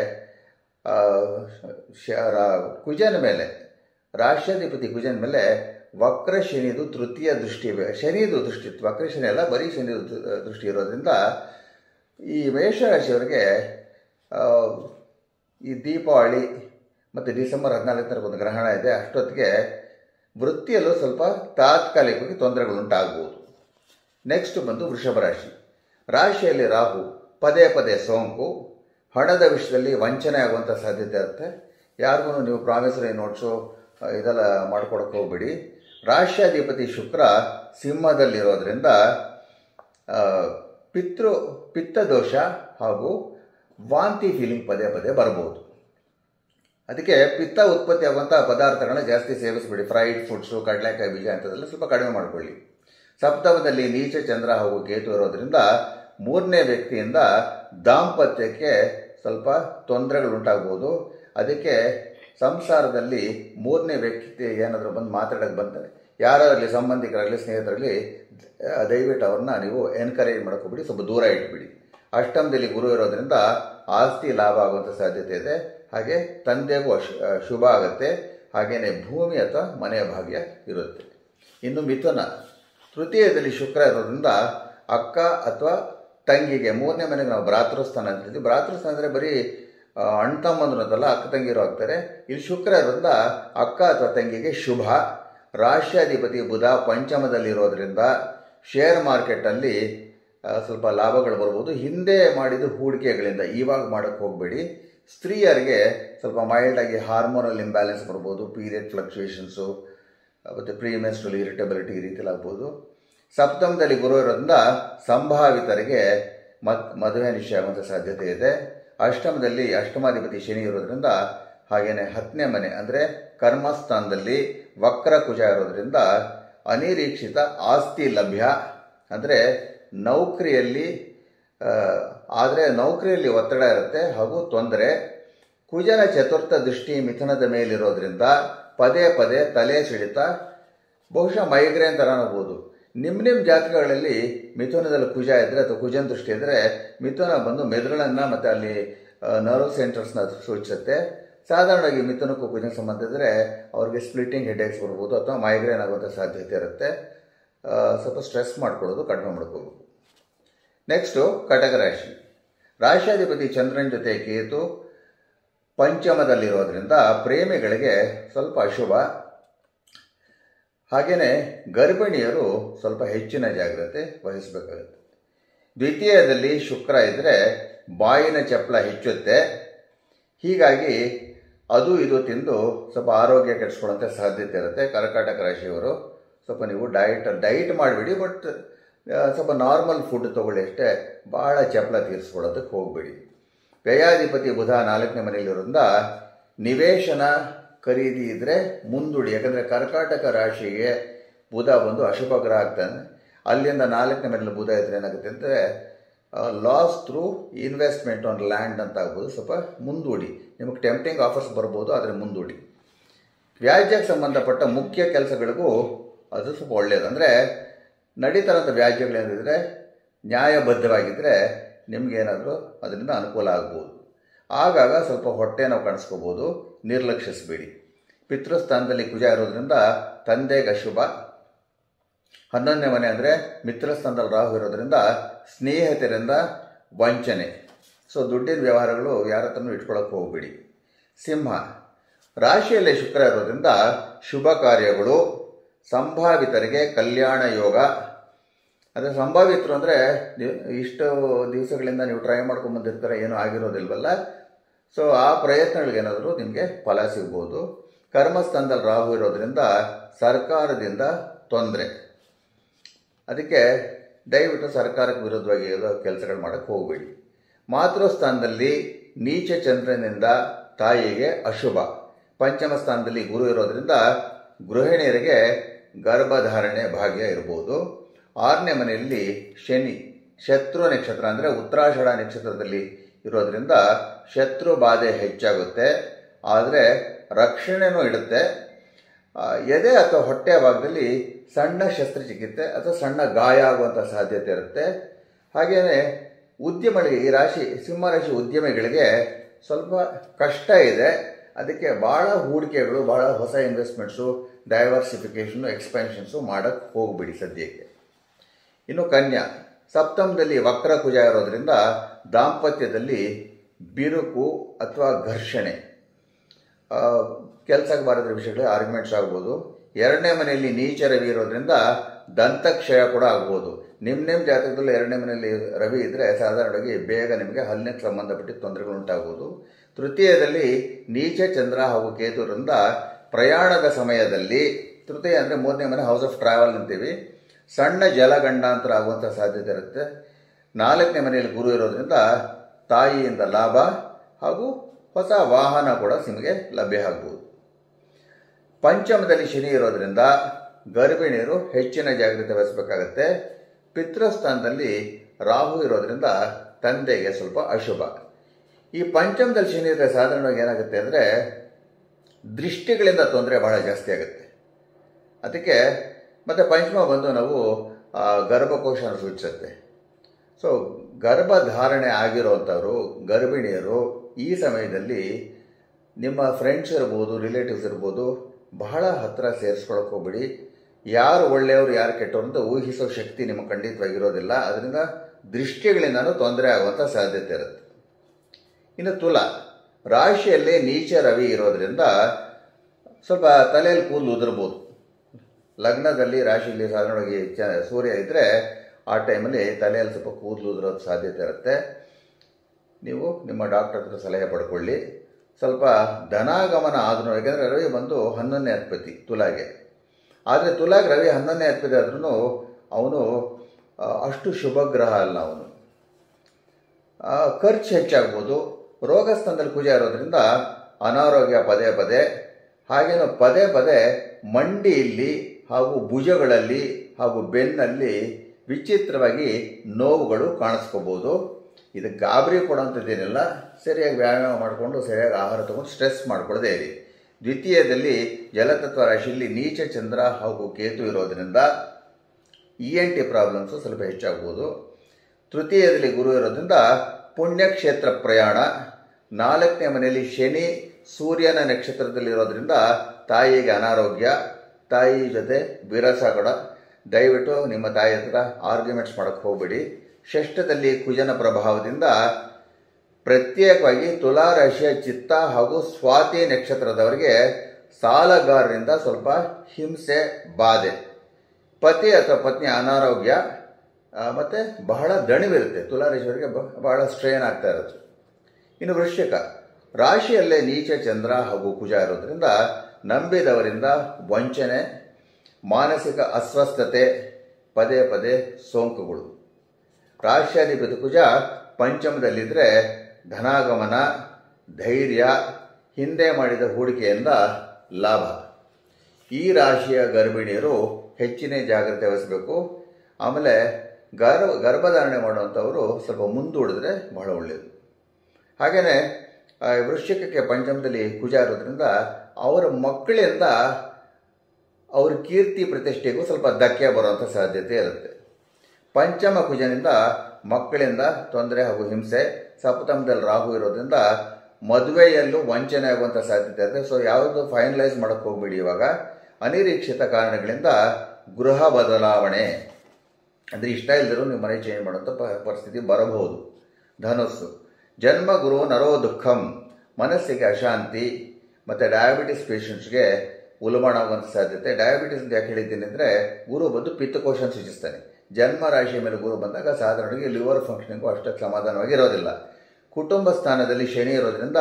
ಕುಜನ ಮೇಲೆ ರಾಷ್ಟ್ರಾಧಿಪತಿ ಕುಜನ ಮೇಲೆ ವಕ್ರ ಶನಿದು ತೃತೀಯ ದೃಷ್ಟಿ ಶನಿದು ದೃಷ್ಟಿ ವಕ್ರ ಶನಿ ಅಲ್ಲ ಬರೀ ಶನಿದು ದ- ದೃಷ್ಟಿ ಇರೋದ್ರಿಂದ ಈ ಮೇಷರಾಶಿಯವರಿಗೆ ಆ, ಈ ದೀಪಾವಳಿ ಮತ್ತು ಡಿಸೆಂಬರ್ ಹದಿನಾಲ್ಕು ತನಕ ಒಂದು ಗ್ರಹಣ ಇದೆ ಅಷ್ಟೊತ್ತಿಗೆ ವೃತ್ತಿಯಲ್ಲೂ ಸ್ವಲ್ಪ ತಾತ್ಕಾಲಿಕವಾಗಿ ತೊಂದರೆಗಳುಂಟಾಗ್ಬೋದು ನೆಕ್ಸ್ಟ್ ಬಂದು ವೃಷಭ ರಾಶಿ ರಾಶಿಯಲ್ಲಿ ರಾಹು ಪದೇ ಪದೇ ಸೋಂಕು ಹಣದ ವಿಷಯದಲ್ಲಿ ವಂಚನೆ ಆಗುವಂಥ ಸಾಧ್ಯತೆ ಇರುತ್ತೆ ಯಾರಿಗೂ ನೀವು ಪ್ರಾಮಿಸರಿ ನೋಟ್ಸು ಇದೆಲ್ಲ ಮಾಡ್ಕೊಡಕ್ಕೆ ಹೋಗ್ಬೇಡಿ ರಾಷ್ಟ್ರಾಧಿಪತಿ ಶುಕ್ರ ಸಿಂಹದಲ್ಲಿರೋದ್ರಿಂದ ಆ, ಪಿತೃ ಪಿತ್ತದೋಷ ಹಾಗೂ ವಾಂತಿ ಫೀಲಿಂಗ್ ಪದೇ ಪದೇ ಬರ್ಬೋದು ಅದಕ್ಕೆ ಪಿತ್ತ ಉತ್ಪತ್ತಿ ಆಗುವಂಥ ಪದಾರ್ಥಗಳನ್ನ ಜಾಸ್ತಿ ಸೇವಿಸಬೇಡಿ ಫ್ರೈಡ್ ಫುಡ್ಸು ಕಡಲೆಕಾಯಿ ಬೀಜ ಅಂಥದ್ದೆಲ್ಲ ಸ್ವಲ್ಪ ಕಡಿಮೆ ಮಾಡಿಕೊಳ್ಳಿ ಸಪ್ತಮದಲ್ಲಿ ನೀಚ ಚಂದ್ರ ಹಾಗೂ ಕೇತು ಇರೋದ್ರಿಂದ ಮೂರನೇ ವ್ಯಕ್ತಿಯಿಂದ ದಾಂಪತ್ಯಕ್ಕೆ ಸ್ವಲ್ಪ ತೊಂದರೆಗಳುಂಟಾಗ್ಬೋದು ಅದಕ್ಕೆ ಸಂಸಾರದಲ್ಲಿ ಮೂರನೇ ವ್ಯಕ್ತಿ ಏನಾದರೂ ಬಂದು ಮಾತಾಡೋಕ್ಕೆ ಬಂದರೆ ಯಾರಾಗಲಿ ಸಂಬಂಧಿಕರಾಗಲಿ ಸ್ನೇಹಿತರಲ್ಲಿ ಆ, ದಯವಿಟ್ಟು ಅವ್ರನ್ನ ನೀವು ಎನ್ಕರೇಜ್ ಮಾಡ್ಕೊಬಿಡಿ ಸ್ವಲ್ಪ ದೂರ ಇಟ್ಬಿಡಿ ಅಷ್ಟಮದಲ್ಲಿ ಗುರು ಇರೋದ್ರಿಂದ ಆಸ್ತಿ ಲಾಭ ಆಗುವಂಥ ಸಾಧ್ಯತೆ ಇದೆ ಹಾಗೆ ತಂದೆಗೂ ಅಶ್- ಆ, ಶುಭ ಆಗುತ್ತೆ ಹಾಗೆಯೇ ಭೂಮಿ ಅಥವಾ ಮನೆಯ ಭಾಗ್ಯ ಇರುತ್ತೆ ಇನ್ನು ಮಿಥುನ ತೃತೀಯದಲ್ಲಿ ಶುಕ್ರ ಇರೋದ್ರಿಂದ ಅಕ್ಕ ಅಥವಾ ತಂಗಿಗೆ ಮೂರನೇ ಮನೆಗೆ ನಾವು ಭ್ರಾತೃಸ್ಥಾನ ಅಂತಿದ್ವಿ ಭ್ರಾತೃಸ್ಥಾನ ಅಂದರೆ ಬರೀ ಆ, ಅಣ್ಣ ತಮ್ಮಂದ್ರು ಅಂತಲ್ಲ ಅಕ್ಕ ತಂಗಿರು ಆಗ್ತಾರೆ ಇಲ್ಲಿ ಶುಕ್ರ ಇರೋದ್ರಿಂದ ಅಕ್ಕ ಅಥವಾ ತಂಗಿಗೆ ಶುಭ ರಾಷ್ಟ್ರಾಧಿಪತಿ ಬುಧ ಪಂಚಮದಲ್ಲಿರೋದ್ರಿಂದ ಶೇರ್ ಮಾರ್ಕೆಟಲ್ಲಿ ಆ, ಸ್ವಲ್ಪ ಲಾಭಗಳು ಬರ್ಬೋದು ಹಿಂದೆ ಮಾಡಿದ ಹೂಡಿಕೆಗಳಿಂದ ಇವಾಗ ಮಾಡೋಕ್ಕೆ ಹೋಗಬೇಡಿ ಸ್ತ್ರೀಯರಿಗೆ ಸ್ವಲ್ಪ ಮೈಲ್ಡಾಗಿ ಹಾರ್ಮೋನಲ್ ಇಂಬ್ಯಾಲೆನ್ಸ್ ಬರ್ಬೋದು ಪೀರಿಯಡ್ ಫ್ಲಕ್ಚುಯೇಷನ್ಸು ಮತ್ತು ಪ್ರೀಮೆನ್ಸ್ಟ್ರಲ್ ಇರಿಟಬಿಲಿಟಿ ಈ ರೀತಿಲಿ ಆಗ್ಬೋದು ಸಪ್ತಮದಲ್ಲಿ ಗುರು ಇರೋದ್ರಿಂದ ಸಂಭಾವಿತರಿಗೆ ಮತ್ ಮದುವೆ ನಿಶ್ಚಯ ಆಗುವಂಥ ಸಾಧ್ಯತೆ ಇದೆ ಅಷ್ಟಮದಲ್ಲಿ ಅಷ್ಟಮಾಧಿಪತಿ ಶನಿ ಇರೋದ್ರಿಂದ ಹಾಗೆಯೇ ಹತ್ತನೇ ಮನೆ ಅಂದರೆ ಕರ್ಮಸ್ಥಾನದಲ್ಲಿ ವಕ್ರ ಕುಜ ಇರೋದ್ರಿಂದ ಅನಿರೀಕ್ಷಿತ ಆಸ್ತಿ ಲಭ್ಯ ಅಂದರೆ ನೌಕರಿಯಲ್ಲಿ ಆದರೆ ನೌಕರಿಯಲ್ಲಿ ಒತ್ತಡ ಇರುತ್ತೆ ಹಾಗೂ ತೊಂದರೆ ಕುಜನ ಚತುರ್ಥ ದೃಷ್ಟಿ ಮಿಥುನದ ಮೇಲಿರೋದ್ರಿಂದ ಪದೇ ಪದೇ ತಲೆ ಸಿಡಿತ ಬಹುಶಃ ಮೈಗ್ರೇನ್ ಥರ ಅನ್ಬೋದು ನಿಮ್ಮ ನಿಮ್ಮ ಜಾತಕಗಳಲ್ಲಿ ಮಿಥುನದಲ್ಲಿ ಕುಜ ಇದ್ದರೆ ಅಥವಾ ಕುಜನ ದೃಷ್ಟಿ ಇದ್ದರೆ ಮಿಥುನ ಬಂದು ಮೆದುಳನ್ನು ಮತ್ತು ಅಲ್ಲಿ ನರ್ವ್ ಸೆಂಟರ್ಸ್ನ ಸೂಚಿಸುತ್ತೆ ಸಾಧಾರಣವಾಗಿ ಮಿಥುನಕ್ಕೂ ಕುಜನ ಸಂಬಂಧ ಇದ್ದರೆ ಅವ್ರಿಗೆ ಸ್ಪ್ಲಿಟ್ಟಿಂಗ್ ಹೆಡೇಕ್ಸ್ ಬರ್ಬೋದು ಅಥವಾ ಮೈಗ್ರೇನ್ ಆಗುವಂಥ ಸಾಧ್ಯತೆ ಇರುತ್ತೆ ಆ, ಸ್ವಲ್ಪ ಸ್ಟ್ರೆಸ್ ಮಾಡ್ಕೊಳ್ಳೋದು ಕಡಿಮೆ ಮಾಡ್ಕೋಬೇಕು ನೆಕ್ಸ್ಟು ಕಟಕ ರಾಶಿ ರಾಶಿಯಾಧಿಪತಿ ಚಂದ್ರನ ಜೊತೆ ಕೇತು ಪಂಚಮದಲ್ಲಿರೋದ್ರಿಂದ ಪ್ರೇಮಿಗಳಿಗೆ ಸ್ವಲ್ಪ ಅಶುಭ ಹಾಗೆಯೇ ಗರ್ಭಿಣಿಯರು ಸ್ವಲ್ಪ ಹೆಚ್ಚಿನ ಜಾಗ್ರತೆ ವಹಿಸಬೇಕಾಗುತ್ತೆ ದ್ವಿತೀಯದಲ್ಲಿ ಶುಕ್ರ ಇದ್ದರೆ ಬಾಯಿನ ಚಪ್ಪಲ ಹೆಚ್ಚುತ್ತೆ ಹೀಗಾಗಿ ಅದು ಇದು ತಿಂದು ಸ್ವಲ್ಪ ಆರೋಗ್ಯ ಕೆಡಿಸ್ಕೊಳ್ಳೋಂಥ ಸಾಧ್ಯತೆ ಇರುತ್ತೆ ಕರ್ಕಾಟಕ ರಾಶಿಯವರು ಸ್ವಲ್ಪ ನೀವು ಡಯಟ್ ಡಯಟ್ ಮಾಡಿಬಿಡಿ ಬಟ್ ಸ್ವಲ್ಪ ನಾರ್ಮಲ್ ಫುಡ್ ತೊಗೊಳ್ಳಿ ಅಷ್ಟೇ ಭಾಳ ಚಪ್ಪಲ ತೀರಿಸ್ಕೊಳ್ಳೋದಕ್ಕೆ ಹೋಗಬೇಡಿ ವ್ಯಯಾಧಿಪತಿ ಬುಧ ನಾಲ್ಕನೇ ಮನೆಯಲ್ಲಿರೋದ್ರಿಂದ ನಿವೇಶನ ಖರೀದಿ ಇದ್ದರೆ ಮುಂದೂಡಿ ಯಾಕಂದರೆ ಕರ್ಕಾಟಕ ರಾಶಿಗೆ ಬುಧ ಬಂದು ಅಶುಭ ಗ್ರಹ ಆಗ್ತಾನೆ ಅಲ್ಲಿಂದ ನಾಲ್ಕನೇ ಮನೇಲಿ ಬುಧ ಇದ್ರೆ ಏನಾಗುತ್ತೆ ಅಂದರೆ loss through investment on land ಅಂತ ಆಗ್ಬೋದು ಸ್ವಲ್ಪ ಮುಂದೂಡಿ ನಿಮಗೆ ಟೆಂಪ್ಟಿಂಗ್ ಆಫರ್ಸ್ ಬರ್ಬೋದು ಆದರೆ ಮುಂದೂಡಿ ವ್ಯಾಜ್ಯಕ್ಕೆ ಸಂಬಂಧಪಟ್ಟ ಮುಖ್ಯ ಕೆಲಸಗಳಿಗೂ ಅದು ಸ್ವಲ್ಪ ಒಳ್ಳೆಯದು ಅಂದರೆ ನಡೀತಾರಂಥ ವ್ಯಾಜ್ಯಗಳೇನಿದ್ರೆ ನ್ಯಾಯಬದ್ಧವಾಗಿದ್ದರೆ ನಿಮಗೇನಾದರೂ ಅದರಿಂದ ಅನುಕೂಲ ಆಗ್ಬೋದು ಆಗಾಗ ಸ್ವಲ್ಪ ಹೊಟ್ಟೆ ನಾವು ಕಾಣಿಸ್ಕೋಬೋದು ನಿರ್ಲಕ್ಷಿಸಬೇಡಿ ಪಿತೃಸ್ಥಾನದಲ್ಲಿ ಕುಜ ಇರೋದ್ರಿಂದ ತಂದೆಗೆ ಅಶುಭ ಹನ್ನೊಂದನೇ ಮನೆ ಅಂದರೆ ಮಿತ್ರಸ್ಥಾನದಲ್ಲಿ ರಾಹು ಇರೋದ್ರಿಂದ ಸ್ನೇಹಿತರಿಂದ ವಂಚನೆ ಸೊ ದುಡ್ಡಿನ ವ್ಯವಹಾರಗಳು ಯಾರ ಹತ್ರನೂ ಇಟ್ಕೊಳ್ಳೋಕೆ ಹೋಗಬೇಡಿ ಸಿಂಹ ರಾಶಿಯಲ್ಲಿ ಶುಕ್ರ ಇರೋದ್ರಿಂದ ಶುಭ ಕಾರ್ಯಗಳು ಸಂಭಾವಿತರಿಗೆ ಕಲ್ಯಾಣ ಯೋಗ ಅಂದರೆ ಸಂಭಾವಿತರು ಅಂದರೆ ಇಷ್ಟು ದಿವಸಗಳಿಂದ ನೀವು ಟ್ರೈ ಮಾಡ್ಕೊಂಡು ಬಂದಿರ್ತಾರೆ ಏನೂ ಆಗಿರೋದಿಲ್ವಲ್ಲ ಸೊ ಆ ಪ್ರಯತ್ನಗಳಿಗೇನಾದರೂ ನಿಮಗೆ ಫಲ ಸಿಗ್ಬೋದು ಕರ್ಮಸ್ಥಾನದಲ್ಲಿ ರಾಹು ಇರೋದ್ರಿಂದ ಸರ್ಕಾರದಿಂದ ತೊಂದರೆ ಅದಕ್ಕೆ ದಯವಿಟ್ಟು ಸರ್ಕಾರಕ್ಕೆ ವಿರುದ್ಧವಾಗಿ ಏನೋ ಕೆಲಸಗಳು ಮಾಡೋಕ್ಕೆ ಹೋಗಬೇಡಿ ಮಾತೃಸ್ಥಾನದಲ್ಲಿ ನೀಚ ಚಂದ್ರನಿಂದ ತಾಯಿಗೆ ಅಶುಭ ಪಂಚಮ ಸ್ಥಾನದಲ್ಲಿ ಗುರು ಇರೋದ್ರಿಂದ ಗೃಹಿಣಿಯರಿಗೆ ಗರ್ಭಧಾರಣೆ ಭಾಗ್ಯ ಇರ್ಬೋದು ಆರನೇ ಮನೆಯಲ್ಲಿ ಶನಿ ಶತ್ರು ನಕ್ಷತ್ರ ಅಂದರೆ ಉತ್ತರಾಷಾಢ ನಕ್ಷತ್ರದಲ್ಲಿ ಇರೋದ್ರಿಂದ ಶತ್ರು ಬಾಧೆ ಹೆಚ್ಚಾಗುತ್ತೆ ಆದರೆ ರಕ್ಷಣೆನೂ ಇಡುತ್ತೆ ಆ, ಎದೆ ಅಥವಾ ಹೊಟ್ಟೆಯ ಭಾಗದಲ್ಲಿ ಸಣ್ಣ ಶಸ್ತ್ರಚಿಕಿತ್ಸೆ ಅಥವಾ ಸಣ್ಣ ಗಾಯ ಆಗುವಂಥ ಸಾಧ್ಯತೆ ಇರುತ್ತೆ ಹಾಗೆಯೇ ಉದ್ಯಮಗಳಿಗೆ ಈ ರಾಶಿ ಸಿಂಹರಾಶಿ ಉದ್ಯಮಿಗಳಿಗೆ ಸ್ವಲ್ಪ ಕಷ್ಟ ಇದೆ ಅದಕ್ಕೆ ಭಾಳ ಹೂಡಿಕೆಗಳು ಭಾಳ ಹೊಸ ಇನ್ವೆಸ್ಟ್ಮೆಂಟ್ಸು ಡೈವರ್ಸಿಫಿಕೇಷನು ಎಕ್ಸ್ಪೆನ್ಷನ್ಸು ಮಾಡೋಕ್ಕೆ ಹೋಗಬೇಡಿ ಸದ್ಯಕ್ಕೆ ಇನ್ನು ಕನ್ಯಾ ಸಪ್ತಮದಲ್ಲಿ ವಕ್ರ ಕುಜ ಇರೋದ್ರಿಂದ ದಾಂಪತ್ಯದಲ್ಲಿ ಬಿರುಕು ಅಥವಾ ಘರ್ಷಣೆ ಕೆಲಸಕ್ಕೆ ಬಾರದ ವಿಷಯಗಳು ಆರ್ಗ್ಯುಮೆಂಟ್ಸ್ ಆಗ್ಬೋದು ಎರಡನೇ ಮನೆಯಲ್ಲಿ ನೀಚ ರವಿ ಇರೋದ್ರಿಂದ ದಂತಕ್ಷಯ ಕೂಡ ಆಗ್ಬೋದು ನಿಮ್ಮ ನಿಮ್ಮ ಜಾತಕದಲ್ಲಿ ಎರಡನೇ ಮನೆಯಲ್ಲಿ ರವಿ ಇದ್ದರೆ ಸಾಧಾರಣವಾಗಿ ಬೇಗ ನಿಮಗೆ ಹಲ್ಲಿಗೆ ಸಂಬಂಧಪಟ್ಟ ತೊಂದರೆಗಳು ಉಂಟಾಗ್ಬೋದು ತೃತೀಯದಲ್ಲಿ ನೀಚ ಚಂದ್ರ ಹಾಗೂ ಕೇತುರಿಂದ ಪ್ರಯಾಣದ ಸಮಯದಲ್ಲಿ ತೃತೀಯ ಅಂದರೆ ಮೂರನೇ ಮನೆ ಹೌಸ್ ಆಫ್ ಟ್ರಾವೆಲ್ ಅಂತೀವಿ ಸಣ್ಣ ಜಲಗಂಡಾಂತರ ಆಗುವಂಥ ಸಾಧ್ಯತೆ ಇರುತ್ತೆ ನಾಲ್ಕನೇ ಮನೆಯಲ್ಲಿ ಗುರು ಇರೋದ್ರಿಂದ ತಾಯಿಯಿಂದ ಲಾಭ ಹಾಗೂ ಹೊಸ ವಾಹನ ಕೂಡ ನಿಮಗೆ ಲಭ್ಯ ಆಗ್ಬೋದು ಪಂಚಮದಲ್ಲಿ ಶನಿ ಇರೋದ್ರಿಂದ ಗರ್ಭಿಣಿಯರು ಹೆಚ್ಚಿನ ಜಾಗ್ರತೆ ವಹಿಸಬೇಕಾಗತ್ತೆ ಪಿತೃಸ್ಥಾನದಲ್ಲಿ ರಾಹು ಇರೋದ್ರಿಂದ ತಂದೆಗೆ ಸ್ವಲ್ಪ ಅಶುಭ ಈ ಪಂಚಮದಲ್ಲಿ ಶನಿ ಇದ್ರೆ ಸಾಧಾರಣವಾಗಿ ಏನಾಗುತ್ತೆ ಅಂದರೆ ದೃಷ್ಟಿಗಳಿಂದ ತೊಂದರೆ ಬಹಳ ಜಾಸ್ತಿ ಆಗುತ್ತೆ ಅದಕ್ಕೆ ಮತ್ತು ಪಂಚಮ ಬಂದು ನಾವು ಆ, ಗರ್ಭಕೋಶನ ಸೂಚಿಸುತ್ತೆ ಸೊ ಗರ್ಭಧಾರಣೆ ಆಗಿರೋವಂಥವ್ರು ಗರ್ಭಿಣಿಯರು ಈ ಸಮಯದಲ್ಲಿ ನಿಮ್ಮ ಫ್ರೆಂಡ್ಸ್ ಇರ್ಬೋದು ರಿಲೇಟಿವ್ಸ್ ಇರ್ಬೋದು ಬಹಳ ಹತ್ತಿರ ಸೇರಿಸ್ಕೊಳಕ್ಕೆ ಹೋಗ್ಬಿಡಿ ಯಾರು ಒಳ್ಳೆಯವರು ಯಾರು ಕೆಟ್ಟವರು ಅಂತ ಊಹಿಸೋ ಶಕ್ತಿ ನಿಮಗೆ ಖಂಡಿತವಾಗಿರೋದಿಲ್ಲ ಅದರಿಂದ ದೃಷ್ಟಿಗಳಿಂದನೂ ತೊಂದರೆ ಆಗುವಂಥ ಸಾಧ್ಯತೆ ಇರುತ್ತೆ ಇನ್ನು ತುಲ ರಾಶಿಯಲ್ಲಿ ನೀಚ ರವಿ ಇರೋದ್ರಿಂದ ಸ್ವಲ್ಪ ತಲೆಯಲ್ಲಿ ಕೂದಲು ಉದುರ್ಬೋದು ಲಗ್ನದಲ್ಲಿ ರಾಶಿಯಲ್ಲಿ ಸಾಧಾರಣವಾಗಿ ಚ ಸೂರ್ಯ ಇದ್ದರೆ ಆ ಟೈಮಲ್ಲಿ ತಲೆಯಲ್ಲಿ ಸ್ವಲ್ಪ ಕೂದಲು ಉದುರೋದು ಸಾಧ್ಯತೆ ಇರುತ್ತೆ ನೀವು ನಿಮ್ಮ ಡಾಕ್ಟರ್ ಹತ್ರ ಸಲಹೆ ಪಡ್ಕೊಳ್ಳಿ ಸ್ವಲ್ಪ ಧನಾಗಮನ ಆದ್ರೂ ಯಾಕೆಂದರೆ ರವಿ ಬಂದು ಹನ್ನೊಂದನೇ ಅಧಿಪತಿ ತುಲಾಗೆ ಆದರೆ ತುಲಾಗೆ ರವಿ ಹನ್ನೊಂದನೇ ಅಧಿಪತಿ ಆದ್ರೂ ಅವನು ಆ, ಅಷ್ಟು ಶುಭ ಗ್ರಹ ಅಲ್ಲ ಅವನು ಆ, ಖರ್ಚು ಹೆಚ್ಚಾಗ್ಬೋದು ರೋಗಸ್ಥಾನದಲ್ಲಿ ಕುಜ ಇರೋದ್ರಿಂದ ಅನಾರೋಗ್ಯ ಪದೇ ಪದೇ ಹಾಗೇನು ಪದೇ ಪದೇ ಮಂಡಿಯಲ್ಲಿ ಹಾಗೂ ಭುಜಗಳಲ್ಲಿ ಹಾಗೂ ಬೆನ್ನಲ್ಲಿ ವಿಚಿತ್ರವಾಗಿ ನೋವುಗಳು ಕಾಣಿಸ್ಕೋಬೋದು ಇದು ಗಾಬರಿ ಕೊಡೋಂಥದ್ದೇನಿಲ್ಲ ಸರಿಯಾಗಿ ವ್ಯಾಯಾಮ ಮಾಡಿಕೊಂಡು ಸರಿಯಾಗಿ ಆಹಾರ ತಗೊಂಡು ಸ್ಟ್ರೆಸ್ ಮಾಡ್ಕೊಳ್ಳದೆ ಇರಿ ದ್ವಿತೀಯದಲ್ಲಿ ಜಲತತ್ವ ರಾಶಿಯಲ್ಲಿ ನೀಚ ಚಂದ್ರ ಹಾಗೂ ಕೇತು ಇರೋದ್ರಿಂದ ಇ ಎನ್ ಟಿ ಪ್ರಾಬ್ಲಮ್ಸು ಸ್ವಲ್ಪ ಹೆಚ್ಚಾಗ್ಬೋದು ತೃತೀಯದಲ್ಲಿ ಗುರು ಇರೋದ್ರಿಂದ ಪುಣ್ಯಕ್ಷೇತ್ರ ಪ್ರಯಾಣ ನಾಲ್ಕನೇ ಮನೆಯಲ್ಲಿ ಶನಿ ಸೂರ್ಯನ ನಕ್ಷತ್ರದಲ್ಲಿರೋದ್ರಿಂದ ತಾಯಿಗೆ ಅನಾರೋಗ್ಯ ತಾಯಿ ಜೊತೆ ವಿರಸಗಡ ದಯವಿಟ್ಟು ನಿಮ್ಮ ತಾಯಿ ಹತ್ರ ಆರ್ಗ್ಯುಮೆಂಟ್ಸ್ ಮಾಡೋಕ್ಕೆ ಹೋಗಬೇಡಿ ಷಷ್ಠದಲ್ಲಿ ಕುಜನ ಪ್ರಭಾವದಿಂದ ಪ್ರತ್ಯೇಕವಾಗಿ ತುಲಾ ರಾಶಿಯ ಚಿತ್ತ ಹಾಗೂ ಸ್ವಾತಿ ನಕ್ಷತ್ರದವರಿಗೆ ಸಾಲಗಾರರಿಂದ ಸ್ವಲ್ಪ ಹಿಂಸೆ ಬಾಧೆ ಪತಿ ಅಥವಾ ಪತ್ನಿ ಅನಾರೋಗ್ಯ ಆ, ಮತ್ತೆ ಬಹಳ ದಣಿವಿರುತ್ತೆ ತುಲಾ ರಾಶಿಯವರಿಗೆ ಬ- ಬಹಳ ಸ್ಟ್ರೇನ್ ಆಗ್ತಾ ಇರುತ್ತೆ ಇನ್ನು ವೃಶ್ಚಿಕ ರಾಶಿಯಲ್ಲೇ ನೀಚ ಚಂದ್ರ ಹಾಗೂ ಕುಜ ಇರೋದ್ರಿಂದ ನಂಬಿದವರಿಂದ ವಂಚನೆ ಮಾನಸಿಕ ಅಸ್ವಸ್ಥತೆ ಪದೇ ಪದೇ ಸೋಂಕುಗಳು ರಾಶಿಯಾಧಿಪತಿ ಕುಜ ಪಂಚಮದಲ್ಲಿದ್ದರೆ ಧನಾಗಮನ ಧೈರ್ಯ ಹಿಂದೆ ಮಾಡಿದ ಹೂಡಿಕೆಯಿಂದ ಲಾಭ ಈ ರಾಶಿಯ ಗರ್ಭಿಣಿಯರು ಹೆಚ್ಚಿನ ಜಾಗ್ರತೆ ವಹಿಸಬೇಕು ಆಮೇಲೆ ಗರ್ಭ ಗರ್ಭಧಾರಣೆ ಮಾಡುವಂಥವರು ಸ್ವಲ್ಪ ಮುಂದೂಡಿದ್ರೆ ಬಹಳ ಒಳ್ಳೆಯದು ಹಾಗೆಯೇ ಆ, ವೃಶ್ಚಿಕಕ್ಕೆ ಪಂಚಮದಲ್ಲಿ ಕುಜ ಇರೋದ್ರಿಂದ ಅವರ ಮಕ್ಕಳಿಂದ ಅವ್ರ ಕೀರ್ತಿ ಪ್ರತಿಷ್ಠೆಗೂ ಸ್ವಲ್ಪ ಧಕ್ಕೆ ಬರುವಂಥ ಸಾಧ್ಯತೆ ಇರುತ್ತೆ ಪಂಚಮ ಕುಜನಿಂದ ಮಕ್ಕಳಿಂದ ತೊಂದರೆ ಹಾಗೂ ಹಿಂಸೆ ಸಪ್ತಮದಲ್ಲಿ ರಾಹು ಇರೋದ್ರಿಂದ ಮದುವೆಯಲ್ಲೂ ವಂಚನೆ ಆಗುವಂಥ ಸಾಧ್ಯತೆ ಇರುತ್ತೆ ಸೊ ಯಾವುದು ಫೈನಲೈಸ್ ಮಾಡೋಕ್ಕೆ ಹೋಗ್ಬೇಡಿ ಇವಾಗ ಅನಿರೀಕ್ಷಿತ ಕಾರಣಗಳಿಂದ ಗೃಹ ಬದಲಾವಣೆ ಅಂದರೆ ಇಷ್ಟ ಇಲ್ಲದಿರೋ ನೀವು ಮನೆ ಚೇಂಜ್ ಮಾಡುವಂಥ ಪ- ಪರಿಸ್ಥಿತಿ ಬರಬಹುದು ಧನುಸ್ಸು ಜನ್ಮ ಗುರು ನರೋ ದುಃಖಂ ಮನಸ್ಸಿಗೆ ಅಶಾಂತಿ ಮತ್ತು ಡಯಾಬಿಟಿಸ್ ಪೇಷಂಟ್ಸ್ಗೆ ಉಲ್ಬಣ ಆಗುವಂಥ ಸಾಧ್ಯತೆ ಡಯಾಬಿಟಿಸ್ ಅಂತ ಯಾಕೆ ಹೇಳಿದ್ದೀನಿ ಅಂದರೆ ಗುರು ಬಂದು ಪಿತ್ತಕೋಶನ ಸೂಚಿಸ್ತಾನೆ ಜನ್ಮ ರಾಶಿಯ ಮೇಲೆ ಗುರು ಬಂದಾಗ ಸಾಧಾರಣವಾಗಿ ಲಿವರ್ ಫಂಕ್ಷನಿಂಗು ಅಷ್ಟಕ್ಕೆ ಸಮಾಧಾನವಾಗಿ ಇರೋದಿಲ್ಲ ಕುಟುಂಬ ಸ್ಥಾನದಲ್ಲಿ ಶನಿ ಇರೋದ್ರಿಂದ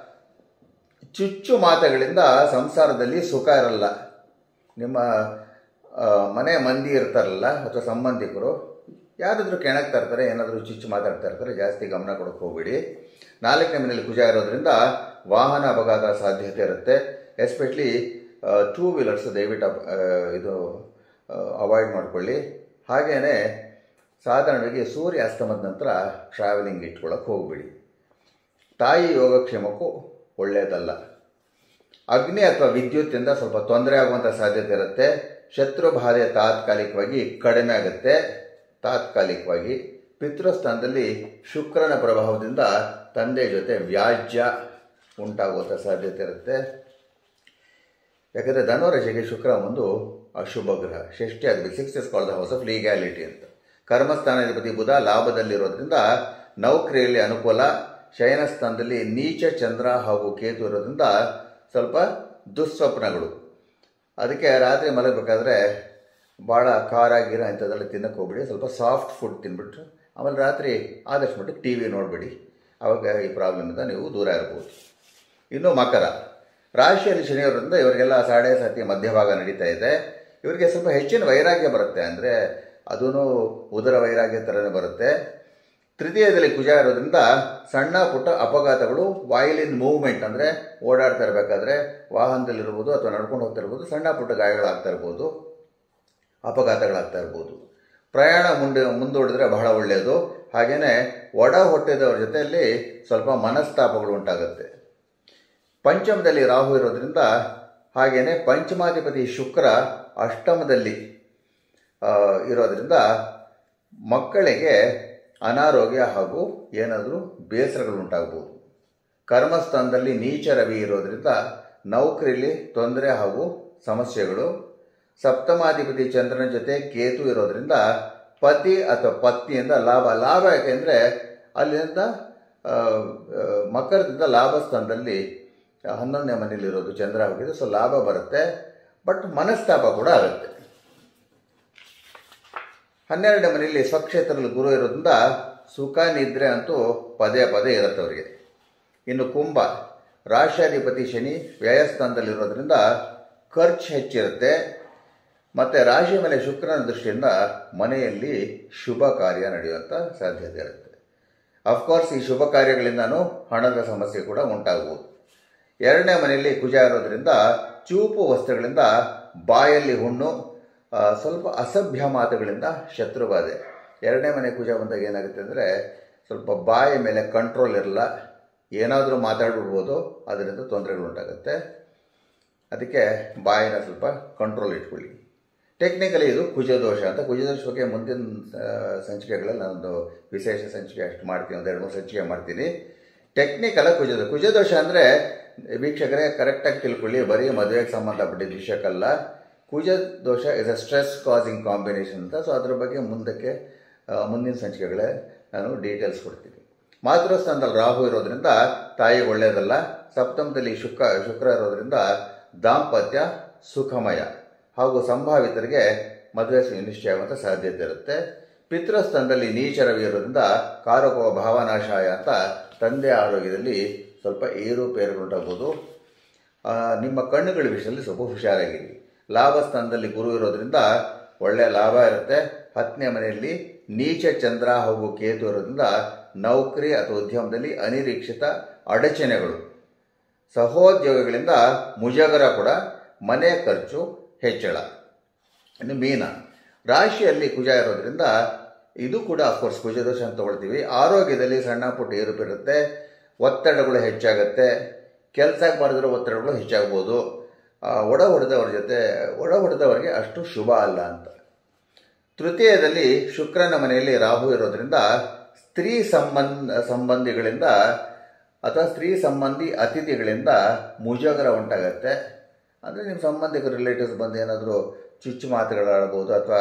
ಚುಚ್ಚು ಮಾತುಗಳಿಂದ ಸಂಸಾರದಲ್ಲಿ ಸುಖ ಇರಲ್ಲ ನಿಮ್ಮ ಆ, ಮನೆ ಮಂದಿ ಇರ್ತಾರಲ್ಲ ಅಥವಾ ಸಂಬಂಧಿಕರು ಯಾರಾದರೂ ಕೆಣಕ್ತಾ ಇರ್ತಾರೆ ಏನಾದರೂ ಚುಚ್ಚು ಮಾತಾಡ್ತಾ ಇರ್ತಾರೆ ಜಾಸ್ತಿ ಗಮನ ಕೊಡೋಕೆ ಹೋಗಬೇಡಿ ನಾಲ್ಕನೇ ಮನೆಯಲ್ಲಿ ಕುಜ ಇರೋದ್ರಿಂದ ವಾಹನ ಅಪಘಾತ ಸಾಧ್ಯತೆ ಇರುತ್ತೆ ಎಸ್ಪೆಷಲಿ ಟೂ ವೀಲರ್ಸ್ ದಯವಿಟ್ಟು ಅಪ್- ಆ, ಇದು ಅವಾಯ್ಡ್ ಮಾಡ್ಕೊಳ್ಳಿ ಹಾಗೆಯೇ ಸಾಧಾರಣವಾಗಿ ಸೂರ್ಯ ಅಸ್ತಮದ ನಂತರ ಟ್ರಾವೆಲಿಂಗ್ ಇಟ್ಕೊಳ್ಳೋಕೆ ಹೋಗಬೇಡಿ ತಾಯಿ ಯೋಗಕ್ಷೇಮಕ್ಕೂ ಒಳ್ಳೆಯದಲ್ಲ ಅಗ್ನಿ ಅಥವಾ ವಿದ್ಯುತ್ತಿಂದ ಸ್ವಲ್ಪ ತೊಂದರೆ ಆಗುವಂಥ ಸಾಧ್ಯತೆ ಇರುತ್ತೆ ಶತ್ರು ಬಾಧೆ ತಾತ್ಕಾಲಿಕವಾಗಿ ಕಡಿಮೆ ಆಗುತ್ತೆ ತಾತ್ಕಾಲಿಕವಾಗಿ ಪಿತೃಸ್ಥಾನದಲ್ಲಿ ಶುಕ್ರನ ಪ್ರಭಾವದಿಂದ ತಂದೆ ಜೊತೆ ವ್ಯಾಜ್ಯ ಉಂಟಾಗುವಂಥ ಸಾಧ್ಯತೆ ಇರುತ್ತೆ ಯಾಕಂದರೆ ಧನುರಾಶಿಗೆ ಶುಕ್ರ ಒಂದು ಅಶುಭ ಗ್ರಹ ಷಷ್ಠಿ ಆಗಬೇಕು six is call the house of legality ಅಂತ ಕರ್ಮಸ್ಥಾನಾಧಿಪತಿ ಬುಧ ಲಾಭದಲ್ಲಿರೋದ್ರಿಂದ ನೌಕರಿಯಲ್ಲಿ ಅನುಕೂಲ ಶಯನಸ್ಥಾನದಲ್ಲಿ ನೀಚ ಚಂದ್ರ ಹಾಗೂ ಕೇತು ಇರೋದ್ರಿಂದ ಸ್ವಲ್ಪ ದುಸ್ವಪ್ನಗಳು ಅದಕ್ಕೆ ರಾತ್ರಿ ಮಲಗಬೇಕಾದ್ರೆ ಭಾಳ ಖಾರ ಗೀರ ಇಂಥದ್ದೆಲ್ಲ ತಿನ್ನಕ್ಕೆ ಹೋಗ್ಬೇಡಿ ಸ್ವಲ್ಪ ಸಾಫ್ಟ್ ಫುಡ್ ತಿನ್ಬಿಟ್ಟು ಆಮೇಲೆ ರಾತ್ರಿ ಆದಷ್ಟು ಮಟ್ಟಿಗೆ ಟಿ ವಿ ನೋಡಬೇಡಿ ಆವಾಗ ಈ ಪ್ರಾಬ್ಲಮಿಂದ ನೀವು ದೂರ ಇರ್ಬೋದು ಇನ್ನು ಮಕರ ರಾಶಿಯಲ್ಲಿ ಶನಿಯವರಿಂದ ಇವರಿಗೆಲ್ಲ ಸಾಡೆ ಸತಿ ಮಧ್ಯಭಾಗ ನಡೀತಾ ಇದೆ ಇವರಿಗೆ ಸ್ವಲ್ಪ ಹೆಚ್ಚಿನ ವೈರಾಗ್ಯ ಬರುತ್ತೆ ಅಂದರೆ ಅದೂ ಉದರ ವೈರಾಗ್ಯ ಥರನೇ ಬರುತ್ತೆ ತೃತೀಯದಲ್ಲಿ ಕುಜ ಇರೋದ್ರಿಂದ ಸಣ್ಣ ಪುಟ್ಟ ಅಪಘಾತಗಳು ವಾಯಿಲಿನ್ ಮೂವ್ಮೆಂಟ್ ಅಂದರೆ ಓಡಾಡ್ತಾ ಇರಬೇಕಾದ್ರೆ ವಾಹನದಲ್ಲಿರ್ಬೋದು ಅಥವಾ ನಡ್ಕೊಂಡು ಹೋಗ್ತಾ ಇರ್ಬೋದು ಸಣ್ಣ ಪುಟ್ಟ ಗಾಯಗಳಾಗ್ತಾ ಇರ್ಬೋದು ಅಪಘಾತಗಳಾಗ್ತಾ ಇರ್ಬೋದು ಪ್ರಯಾಣ ಮುಂದೆ ಮುಂದೂಡಿದ್ರೆ ಬಹಳ ಒಳ್ಳೆಯದು ಹಾಗೆಯೇ ಒಡ ಹೊಟ್ಟೆದವ್ರ ಜೊತೆಯಲ್ಲಿ ಸ್ವಲ್ಪ ಮನಸ್ತಾಪಗಳು ಉಂಟಾಗುತ್ತೆ ಪಂಚಮದಲ್ಲಿ ರಾಹು ಇರೋದ್ರಿಂದ ಹಾಗೆಯೇ ಪಂಚಮಾಧಿಪತಿ ಶುಕ್ರ ಅಷ್ಟಮದಲ್ಲಿ ಆ, ಇರೋದ್ರಿಂದ ಮಕ್ಕಳಿಗೆ ಅನಾರೋಗ್ಯ ಹಾಗೂ ಏನಾದರೂ ಬೇಸರಗಳು ಉಂಟಾಗಬಹುದು ಕರ್ಮಸ್ಥಾನದಲ್ಲಿ ನೀಚ ರವಿ ಇರೋದ್ರಿಂದ ನೌಕರಿಲಿ ತೊಂದರೆ ಹಾಗೂ ಸಮಸ್ಯೆಗಳು ಸಪ್ತಮಾಧಿಪತಿ ಚಂದ್ರನ ಜೊತೆ ಕೇತು ಇರೋದ್ರಿಂದ ಪತಿ ಅಥವಾ ಪತ್ನಿಯಿಂದ ಲಾಭ ಲಾಭ ಯಾಕೆಂದರೆ ಅಲ್ಲಿಂದ ಆ, ಆ, ಮಕರದಿಂದ ಲಾಭ ಸ್ಥಾನದಲ್ಲಿ ಹನ್ನೊಂದನೇ ಮನೆಯಲ್ಲಿರೋದು ಚಂದ್ರ ಹೋಗಿದೆ ಸೊ ಲಾಭ ಬರುತ್ತೆ ಬಟ್ ಮನಸ್ತಾಪ ಕೂಡ ಆಗುತ್ತೆ ಹನ್ನೆರಡನೇ ಮನೆಯಲ್ಲಿ ಸ್ವಕ್ಷೇತ್ರದಲ್ಲಿ ಗುರು ಇರೋದ್ರಿಂದ ಸುಖ ನಿದ್ರೆ ಅಂತೂ ಪದೇ ಪದೇ ಇರುತ್ತೆ ಅವರಿಗೆ ಇನ್ನು ಕುಂಭ ರಾಶಿಯಾಧಿಪತಿ ಶನಿ ವ್ಯಯಸ್ಥಾನದಲ್ಲಿರೋದ್ರಿಂದ ಖರ್ಚು ಹೆಚ್ಚಿರುತ್ತೆ ಮತ್ತು ರಾಶಿ ಮೇಲೆ ಶುಕ್ರನ ದೃಷ್ಟಿಯಿಂದ ಮನೆಯಲ್ಲಿ ಶುಭ ಕಾರ್ಯ ನಡೆಯುವಂಥ ಸಾಧ್ಯತೆ ಇರುತ್ತೆ ಅಫ್ಕೋರ್ಸ್ ಈ ಶುಭ ಕಾರ್ಯಗಳಿಂದನೂ ಹಣದ ಸಮಸ್ಯೆ ಕೂಡ ಉಂಟಾಗಬಹುದು ಎರಡನೇ ಮನೆಯಲ್ಲಿ ಕುಜ ಇರೋದ್ರಿಂದ ಚೂಪು ವಸ್ತುಗಳಿಂದ ಬಾಯಲ್ಲಿ ಹುಣ್ಣು ಆ, ಸ್ವಲ್ಪ ಅಸಭ್ಯ ಮಾತುಗಳಿಂದ ಶತ್ರುಬಾಧೆ ಎರಡನೇ ಮನೆ ಕುಜ ಬಂದಾಗ ಏನಾಗುತ್ತೆ ಅಂದರೆ ಸ್ವಲ್ಪ ಬಾಯಿ ಮೇಲೆ ಕಂಟ್ರೋಲ್ ಇರಲ್ಲ ಏನಾದರೂ ಮಾತಾಡ್ಬಿಡ್ಬೋದು ಅದರಿಂದ ತೊಂದರೆಗಳು ಉಂಟಾಗುತ್ತೆ ಅದಕ್ಕೆ ಬಾಯಿನ ಸ್ವಲ್ಪ ಕಂಟ್ರೋಲ್ ಇಟ್ಕೊಳ್ಳಿ ಟೆಕ್ನಿಕಲಿ ಇದು ಕುಜದೋಷ ಅಂತ ಕುಜದೋಷ ಬಗ್ಗೆ ಮುಂದಿನ ಆ, ಸಂಚಿಕೆಗಳಲ್ಲಿ ನಾನೊಂದು ವಿಶೇಷ ಸಂಚಿಕೆ ಅಷ್ಟು ಮಾಡ್ತೀನಿ ಒಂದು ಎರಡು ಮೂರು ಸಂಚಿಕೆ ಮಾಡ್ತೀನಿ ಟೆಕ್ನಿಕಲ ಕುಜದ ಕುಜದೋಷ ಅಂದರೆ ವೀಕ್ಷಕರೇ ಕರೆಕ್ಟಾಗಿ ತಿಳ್ಕೊಳ್ಳಿ ಬರೀ ಮದುವೆಗೆ ಸಂಬಂಧಪಟ್ಟಿದ್ದ ವಿಷಯಕ್ಕಲ್ಲ ಕುಜ ದೋಷ is a stress causing combination ಅಂತ ಸೊ ಅದ್ರ ಬಗ್ಗೆ ಮುಂದಕ್ಕೆ ಆ, ಮುಂದಿನ ಸಂಚಿಕೆಗಳೇ ನಾನು ಡೀಟೇಲ್ಸ್ ಕೊಡ್ತೀನಿ ಮಾತೃಸ್ಥಾನದಲ್ಲಿ ರಾಹು ಇರೋದ್ರಿಂದ ತಾಯಿಗೆ ಒಳ್ಳೆಯದಲ್ಲ ಸಪ್ತಮದಲ್ಲಿ ಶುಕ್ರ ಶುಕ್ರ ಇರೋದ್ರಿಂದ ದಾಂಪತ್ಯ ಸುಖಮಯ ಹಾಗೂ ಸಂಭಾವಿತರಿಗೆ ಮದುವೆ ನಿಶ್ಚಯ ಆಗುವಂಥ ಸಾಧ್ಯತೆ ಇರುತ್ತೆ ಪಿತೃಸ್ಥಾನದಲ್ಲಿ ನೀಚ ರವಿ ಇರೋದ್ರಿಂದ ಕಾರಕೋ ಭಾವನಾಶಾಯ ಅಂತ ತಂದೆ ಆರೋಗ್ಯದಲ್ಲಿ ಸ್ವಲ್ಪ ಏರುಪೇರುಗಳುಂಟಾಗ್ಬೋದು ಆ, ನಿಮ್ಮ ಕಣ್ಣುಗಳ ವಿಷಯದಲ್ಲಿ ಸ್ವಲ್ಪ ಹುಷಾರಾಗಿರಿ ಲಾಭ ಸ್ಥಾನದಲ್ಲಿ ಗುರು ಇರೋದ್ರಿಂದ ಒಳ್ಳೆಯ ಲಾಭ ಇರುತ್ತೆ ಹತ್ತನೇ ಮನೆಯಲ್ಲಿ ನೀಚ ಚಂದ್ರ ಹಾಗೂ ಕೇತು ಇರೋದ್ರಿಂದ ನೌಕರಿ ಅಥವಾ ಉದ್ಯಮದಲ್ಲಿ ಅನಿರೀಕ್ಷಿತ ಅಡಚಣೆಗಳು ಸಹೋದ್ಯೋಗಿಗಳಿಂದ ಮುಜಗರ ಕೂಡ ಮನೆ ಖರ್ಚು ಹೆಚ್ಚಳ ಇನ್ನು ಮೀನ ರಾಶಿಯಲ್ಲಿ ಕುಜ ಇರೋದ್ರಿಂದ ಇದು ಕೂಡ ಅಫ್ಕೋರ್ಸ್ ಕುಜದೋಷ ಅಂತ ತಗೊಳ್ತೀವಿ ಆರೋಗ್ಯದಲ್ಲಿ ಸಣ್ಣ ಪುಟ್ಟ ಏರುಪಿರುತ್ತೆ ಒತ್ತಡಗಳು ಹೆಚ್ಚಾಗುತ್ತೆ ಕೆಲಸಕ್ಕೆ ಮಾಡಿದ್ರೆ ಒತ್ತಡಗಳು ಹೆಚ್ಚಾಗ್ಬೋದು ಆ, ಒಡ ಹೊಡೆದವ್ರ ಜೊತೆ ಒಡ ಹೊಡೆದವರಿಗೆ ಅಷ್ಟು ಶುಭ ಅಲ್ಲ ಅಂತ ತೃತೀಯದಲ್ಲಿ ಶುಕ್ರನ ಮನೆಯಲ್ಲಿ ರಾಹು ಇರೋದ್ರಿಂದ ಸ್ತ್ರೀ ಸಂಬಂಧ ಸಂಬಂಧಿಗಳಿಂದ ಅಥವಾ ಸ್ತ್ರೀ ಸಂಬಂಧಿ ಅತಿಥಿಗಳಿಂದ ಮುಜುಗರ ಉಂಟಾಗತ್ತೆ ಅಂದರೆ ನಿಮ್ಮ ಸಂಬಂಧಿಕರು ರಿಲೇಟಿವ್ಸ್ ಬಂದು ಏನಾದರೂ ಚುಚ್ಚು ಮಾತುಗಳಾಡ್ಬೋದು ಅಥವಾ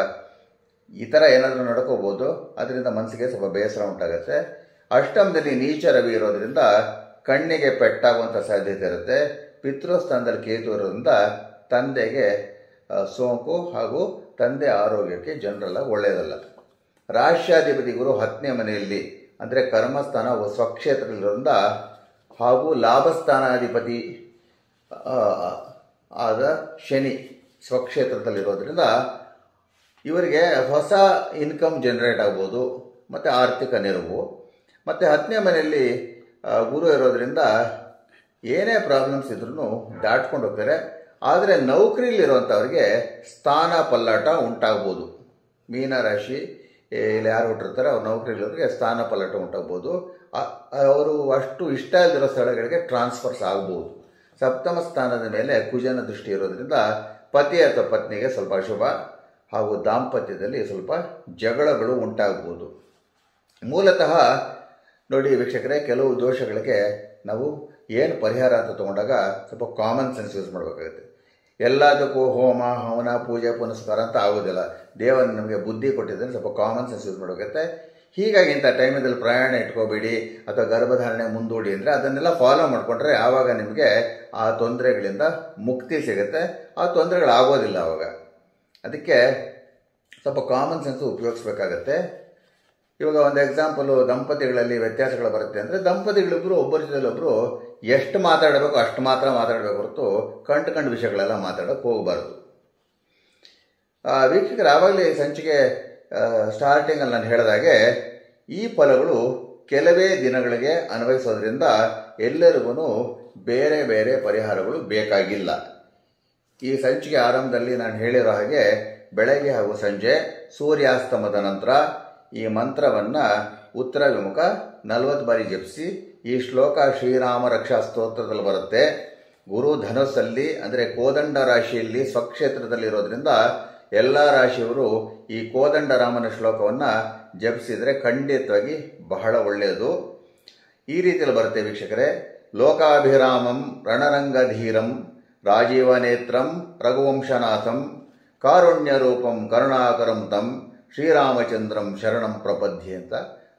ಈ ಥರ ಏನಾದರೂ ನಡ್ಕೋಬೋದು ಅದರಿಂದ ಮನಸ್ಸಿಗೆ ಸ್ವಲ್ಪ ಬೇಸರ ಉಂಟಾಗುತ್ತೆ ಅಷ್ಟಮದಲ್ಲಿ ನೀಚ ರವಿ ಇರೋದ್ರಿಂದ ಕಣ್ಣಿಗೆ ಪೆಟ್ಟಾಗುವಂಥ ಸಾಧ್ಯತೆ ಇರುತ್ತೆ ಪಿತೃಸ್ಥಾನದಲ್ಲಿ ಕೇತು ಇರೋದ್ರಿಂದ ತಂದೆಗೆ ಆ, ಸೋಂಕು ಹಾಗೂ ತಂದೆ ಆರೋಗ್ಯಕ್ಕೆ ಜನರಲ್ಲ ಒಳ್ಳೆಯದಲ್ಲ ರಾಷ್ಟ್ರಾಧಿಪತಿ ಗುರು ಹತ್ತನೇ ಮನೆಯಲ್ಲಿ ಅಂದರೆ ಕರ್ಮಸ್ಥಾನ ವ- ಸ್ವಕ್ಷೇತ್ರದಲ್ಲಿರೋದ್ರಿಂದ ಹಾಗೂ ಲಾಭಸ್ಥಾನಾಧಿಪತಿ ಆ, ಆದ ಶನಿ ಸ್ವಕ್ಷೇತ್ರದಲ್ಲಿರೋದ್ರಿಂದ ಇವರಿಗೆ ಹೊಸ ಇನ್ಕಮ್ ಜನರೇಟ್ ಆಗ್ಬೋದು ಮತ್ತು ಆರ್ಥಿಕ ನೆರವು ಮತ್ತು ಹತ್ತನೇ ಮನೆಯಲ್ಲಿ ಆ, ಗುರು ಇರೋದ್ರಿಂದ ಏನೇ ಪ್ರಾಬ್ಲಮ್ಸ್ ಇದ್ರೂ ದಾಟ್ಕೊಂಡು ಹೋಗ್ತಾರೆ ಆದರೆ ನೌಕರಿಲಿರುವಂಥವ್ರಿಗೆ ಸ್ಥಾನ ಪಲ್ಲಾಟ ಉಂಟಾಗ್ಬೋದು ಮೀನರಾಶಿ ಇಲ್ಲಿ ಯಾರು ಹುಟ್ಟಿರ್ತಾರೆ ಅವ್ರ ನೌಕರಿಲಿರೋರಿಗೆ ಸ್ಥಾನ ಪಲ್ಲಾಟ ಉಂಟಾಗ್ಬೋದು ಆ- ಅವರು ಅಷ್ಟು ಇಷ್ಟ ಇಲ್ದಿರೋ ಸ್ಥಳಗಳಿಗೆ ಟ್ರಾನ್ಸ್ಫರ್ಸ್ ಆಗ್ಬೋದು ಸಪ್ತಮ ಸ್ಥಾನದ ಮೇಲೆ ಕುಜನ ದೃಷ್ಟಿ ಇರೋದ್ರಿಂದ ಪತಿ ಅಥವಾ ಪತ್ನಿಗೆ ಸ್ವಲ್ಪ ಅಶುಭ ಹಾಗೂ ದಾಂಪತ್ಯದಲ್ಲಿ ಸ್ವಲ್ಪ ಜಗಳಗಳು ಉಂಟಾಗ್ಬೋದು ಮೂಲತಃ ನೋಡಿ ವೀಕ್ಷಕರೇ ಕೆಲವು ದೋಷಗಳಿಗೆ ನಾವು ಏನು ಪರಿಹಾರ ಅಂತ ತಗೊಂಡಾಗ ಸ್ವಲ್ಪ ಕಾಮನ್ ಸೆನ್ಸ್ ಯೂಸ್ ಮಾಡಬೇಕಾಗುತ್ತೆ ಎಲ್ಲದಕ್ಕೂ ಹೋಮ ಹವನ ಪೂಜೆ ಪುನಸ್ಕಾರ ಅಂತ ಆಗೋದಿಲ್ಲ ದೇವರು ನಮಗೆ ಬುದ್ಧಿ ಕೊಟ್ಟಿದ್ದಾನೆ ಸ್ವಲ್ಪ ಕಾಮನ್ ಸೆನ್ಸ್ ಯೂಸ್ ಮಾಡಬೇಕಾಗುತ್ತೆ ಹೀಗಾಗಿ ಇಂಥ ಟೈಮದಲ್ಲಿ ಪ್ರಯಾಣ ಇಟ್ಕೋಬೇಡಿ ಅಥವಾ ಗರ್ಭಧಾರಣೆ ಮುಂದೂಡಿ ಅಂದರೆ ಅದನ್ನೆಲ್ಲ ಫಾಲೋ ಮಾಡಿಕೊಂಡ್ರೆ ಆವಾಗ ನಿಮಗೆ ಆ ತೊಂದರೆಗಳಿಂದ ಮುಕ್ತಿ ಸಿಗುತ್ತೆ ಆ ತೊಂದರೆಗಳು ಆಗೋದಿಲ್ಲ ಆವಾಗ ಅದಕ್ಕೆ ಸ್ವಲ್ಪ ಕಾಮನ್ ಸೆನ್ಸ್ ಉಪಯೋಗಿಸ್ಬೇಕಾಗತ್ತೆ ಇವಾಗ ಒಂದು ಎಕ್ಸಾಂಪಲು ದಂಪತಿಗಳಲ್ಲಿ ವ್ಯತ್ಯಾಸಗಳು ಬರುತ್ತೆ ಅಂದರೆ ದಂಪತಿಗಳಿಬ್ಬರು ಒಬ್ಬರ ಜೊತೆಲಿ ಒಬ್ಬರು ಎಷ್ಟು ಮಾತಾಡಬೇಕು ಅಷ್ಟು ಮಾತ್ರ ಮಾತಾಡಬೇಕು ಹೊರತು ಕಂಡು ಕಂಡು ವಿಷಯಗಳೆಲ್ಲ ಮಾತಾಡೋಕೆ ಹೋಗಬಾರ್ದು ಆ, ವೀಕ್ಷಕರು ಆವಾಗಲೇ ಈ ಸಂಚಿಕೆ ಸ್ಟಾರ್ಟಿಂಗಲ್ಲಿ ನಾನು ಹೇಳಿದಾಗೆ ಈ ಫಲಗಳು ಕೆಲವೇ ದಿನಗಳಿಗೆ ಅನ್ವಯಿಸೋದ್ರಿಂದ ಎಲ್ಲರಿಗೂ ಬೇರೆ ಬೇರೆ ಪರಿಹಾರಗಳು ಬೇಕಾಗಿಲ್ಲ ಈ ಸಂಚಿಕೆ ಆರಂಭದಲ್ಲಿ ನಾನು ಹೇಳಿರೋ ಹಾಗೆ ಬೆಳಗ್ಗೆ ಹಾಗೂ ಸಂಜೆ ಸೂರ್ಯಾಸ್ತಮದ ನಂತರ ಈ ಮಂತ್ರವನ್ನು ಉತ್ತರ ವಿಮುಖ ನಲವತ್ತು ಬಾರಿ ಜಪಿಸಿ ಈ ಶ್ಲೋಕ ಶ್ರೀರಾಮ ರಕ್ಷಾ ಸ್ತೋತ್ರದಲ್ಲಿ ಬರುತ್ತೆ ಗುರು ಧನಸ್ಸಲ್ಲಿ ಅಂದರೆ ಕೋದಂಡ ರಾಶಿಯಲ್ಲಿ ಸ್ವಕ್ಷೇತ್ರದಲ್ಲಿರೋದ್ರಿಂದ ಎಲ್ಲ ರಾಶಿಯವರು ಈ ಕೋದಂಡ ರಾಮನ ಶ್ಲೋಕವನ್ನು ಜಪಿಸಿದರೆ ಖಂಡಿತವಾಗಿ ಬಹಳ ಒಳ್ಳೆಯದು ಈ ರೀತಿಯಲ್ಲಿ ಬರುತ್ತೆ ವೀಕ್ಷಕರೇ ಲೋಕಾಭಿರಾಮಂ ರಣರಂಗಧೀರಂ ರಾಜೀವನೇತ್ರಂ ರಘುವಂಶನಾಥಂ ಕಾರುಣ್ಯರೂಪಂ ಕರುಣಾಕರಂ ತಂ ಶ್ರೀರಾಮಚಂದ್ರಂ ಶರಣಂ ಪ್ರಪದ್ಯೆ ಅಂತ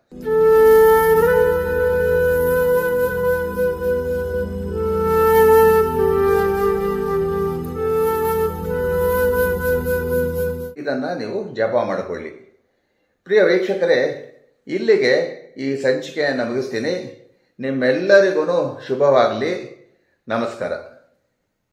ಇದನ್ನು ನೀವು ಜಪ ಮಾಡಿಕೊಳ್ಳಿ ಪ್ರಿಯ ವೀಕ್ಷಕರೇ ಇಲ್ಲಿಗೆ ಈ ಸಂಚಿಕೆಯನ್ನು ಮುಗಿಸ್ತೀನಿ ನಿಮ್ಮೆಲ್ಲರಿಗೂ ಶುಭವಾಗಲಿ ನಮಸ್ಕಾರ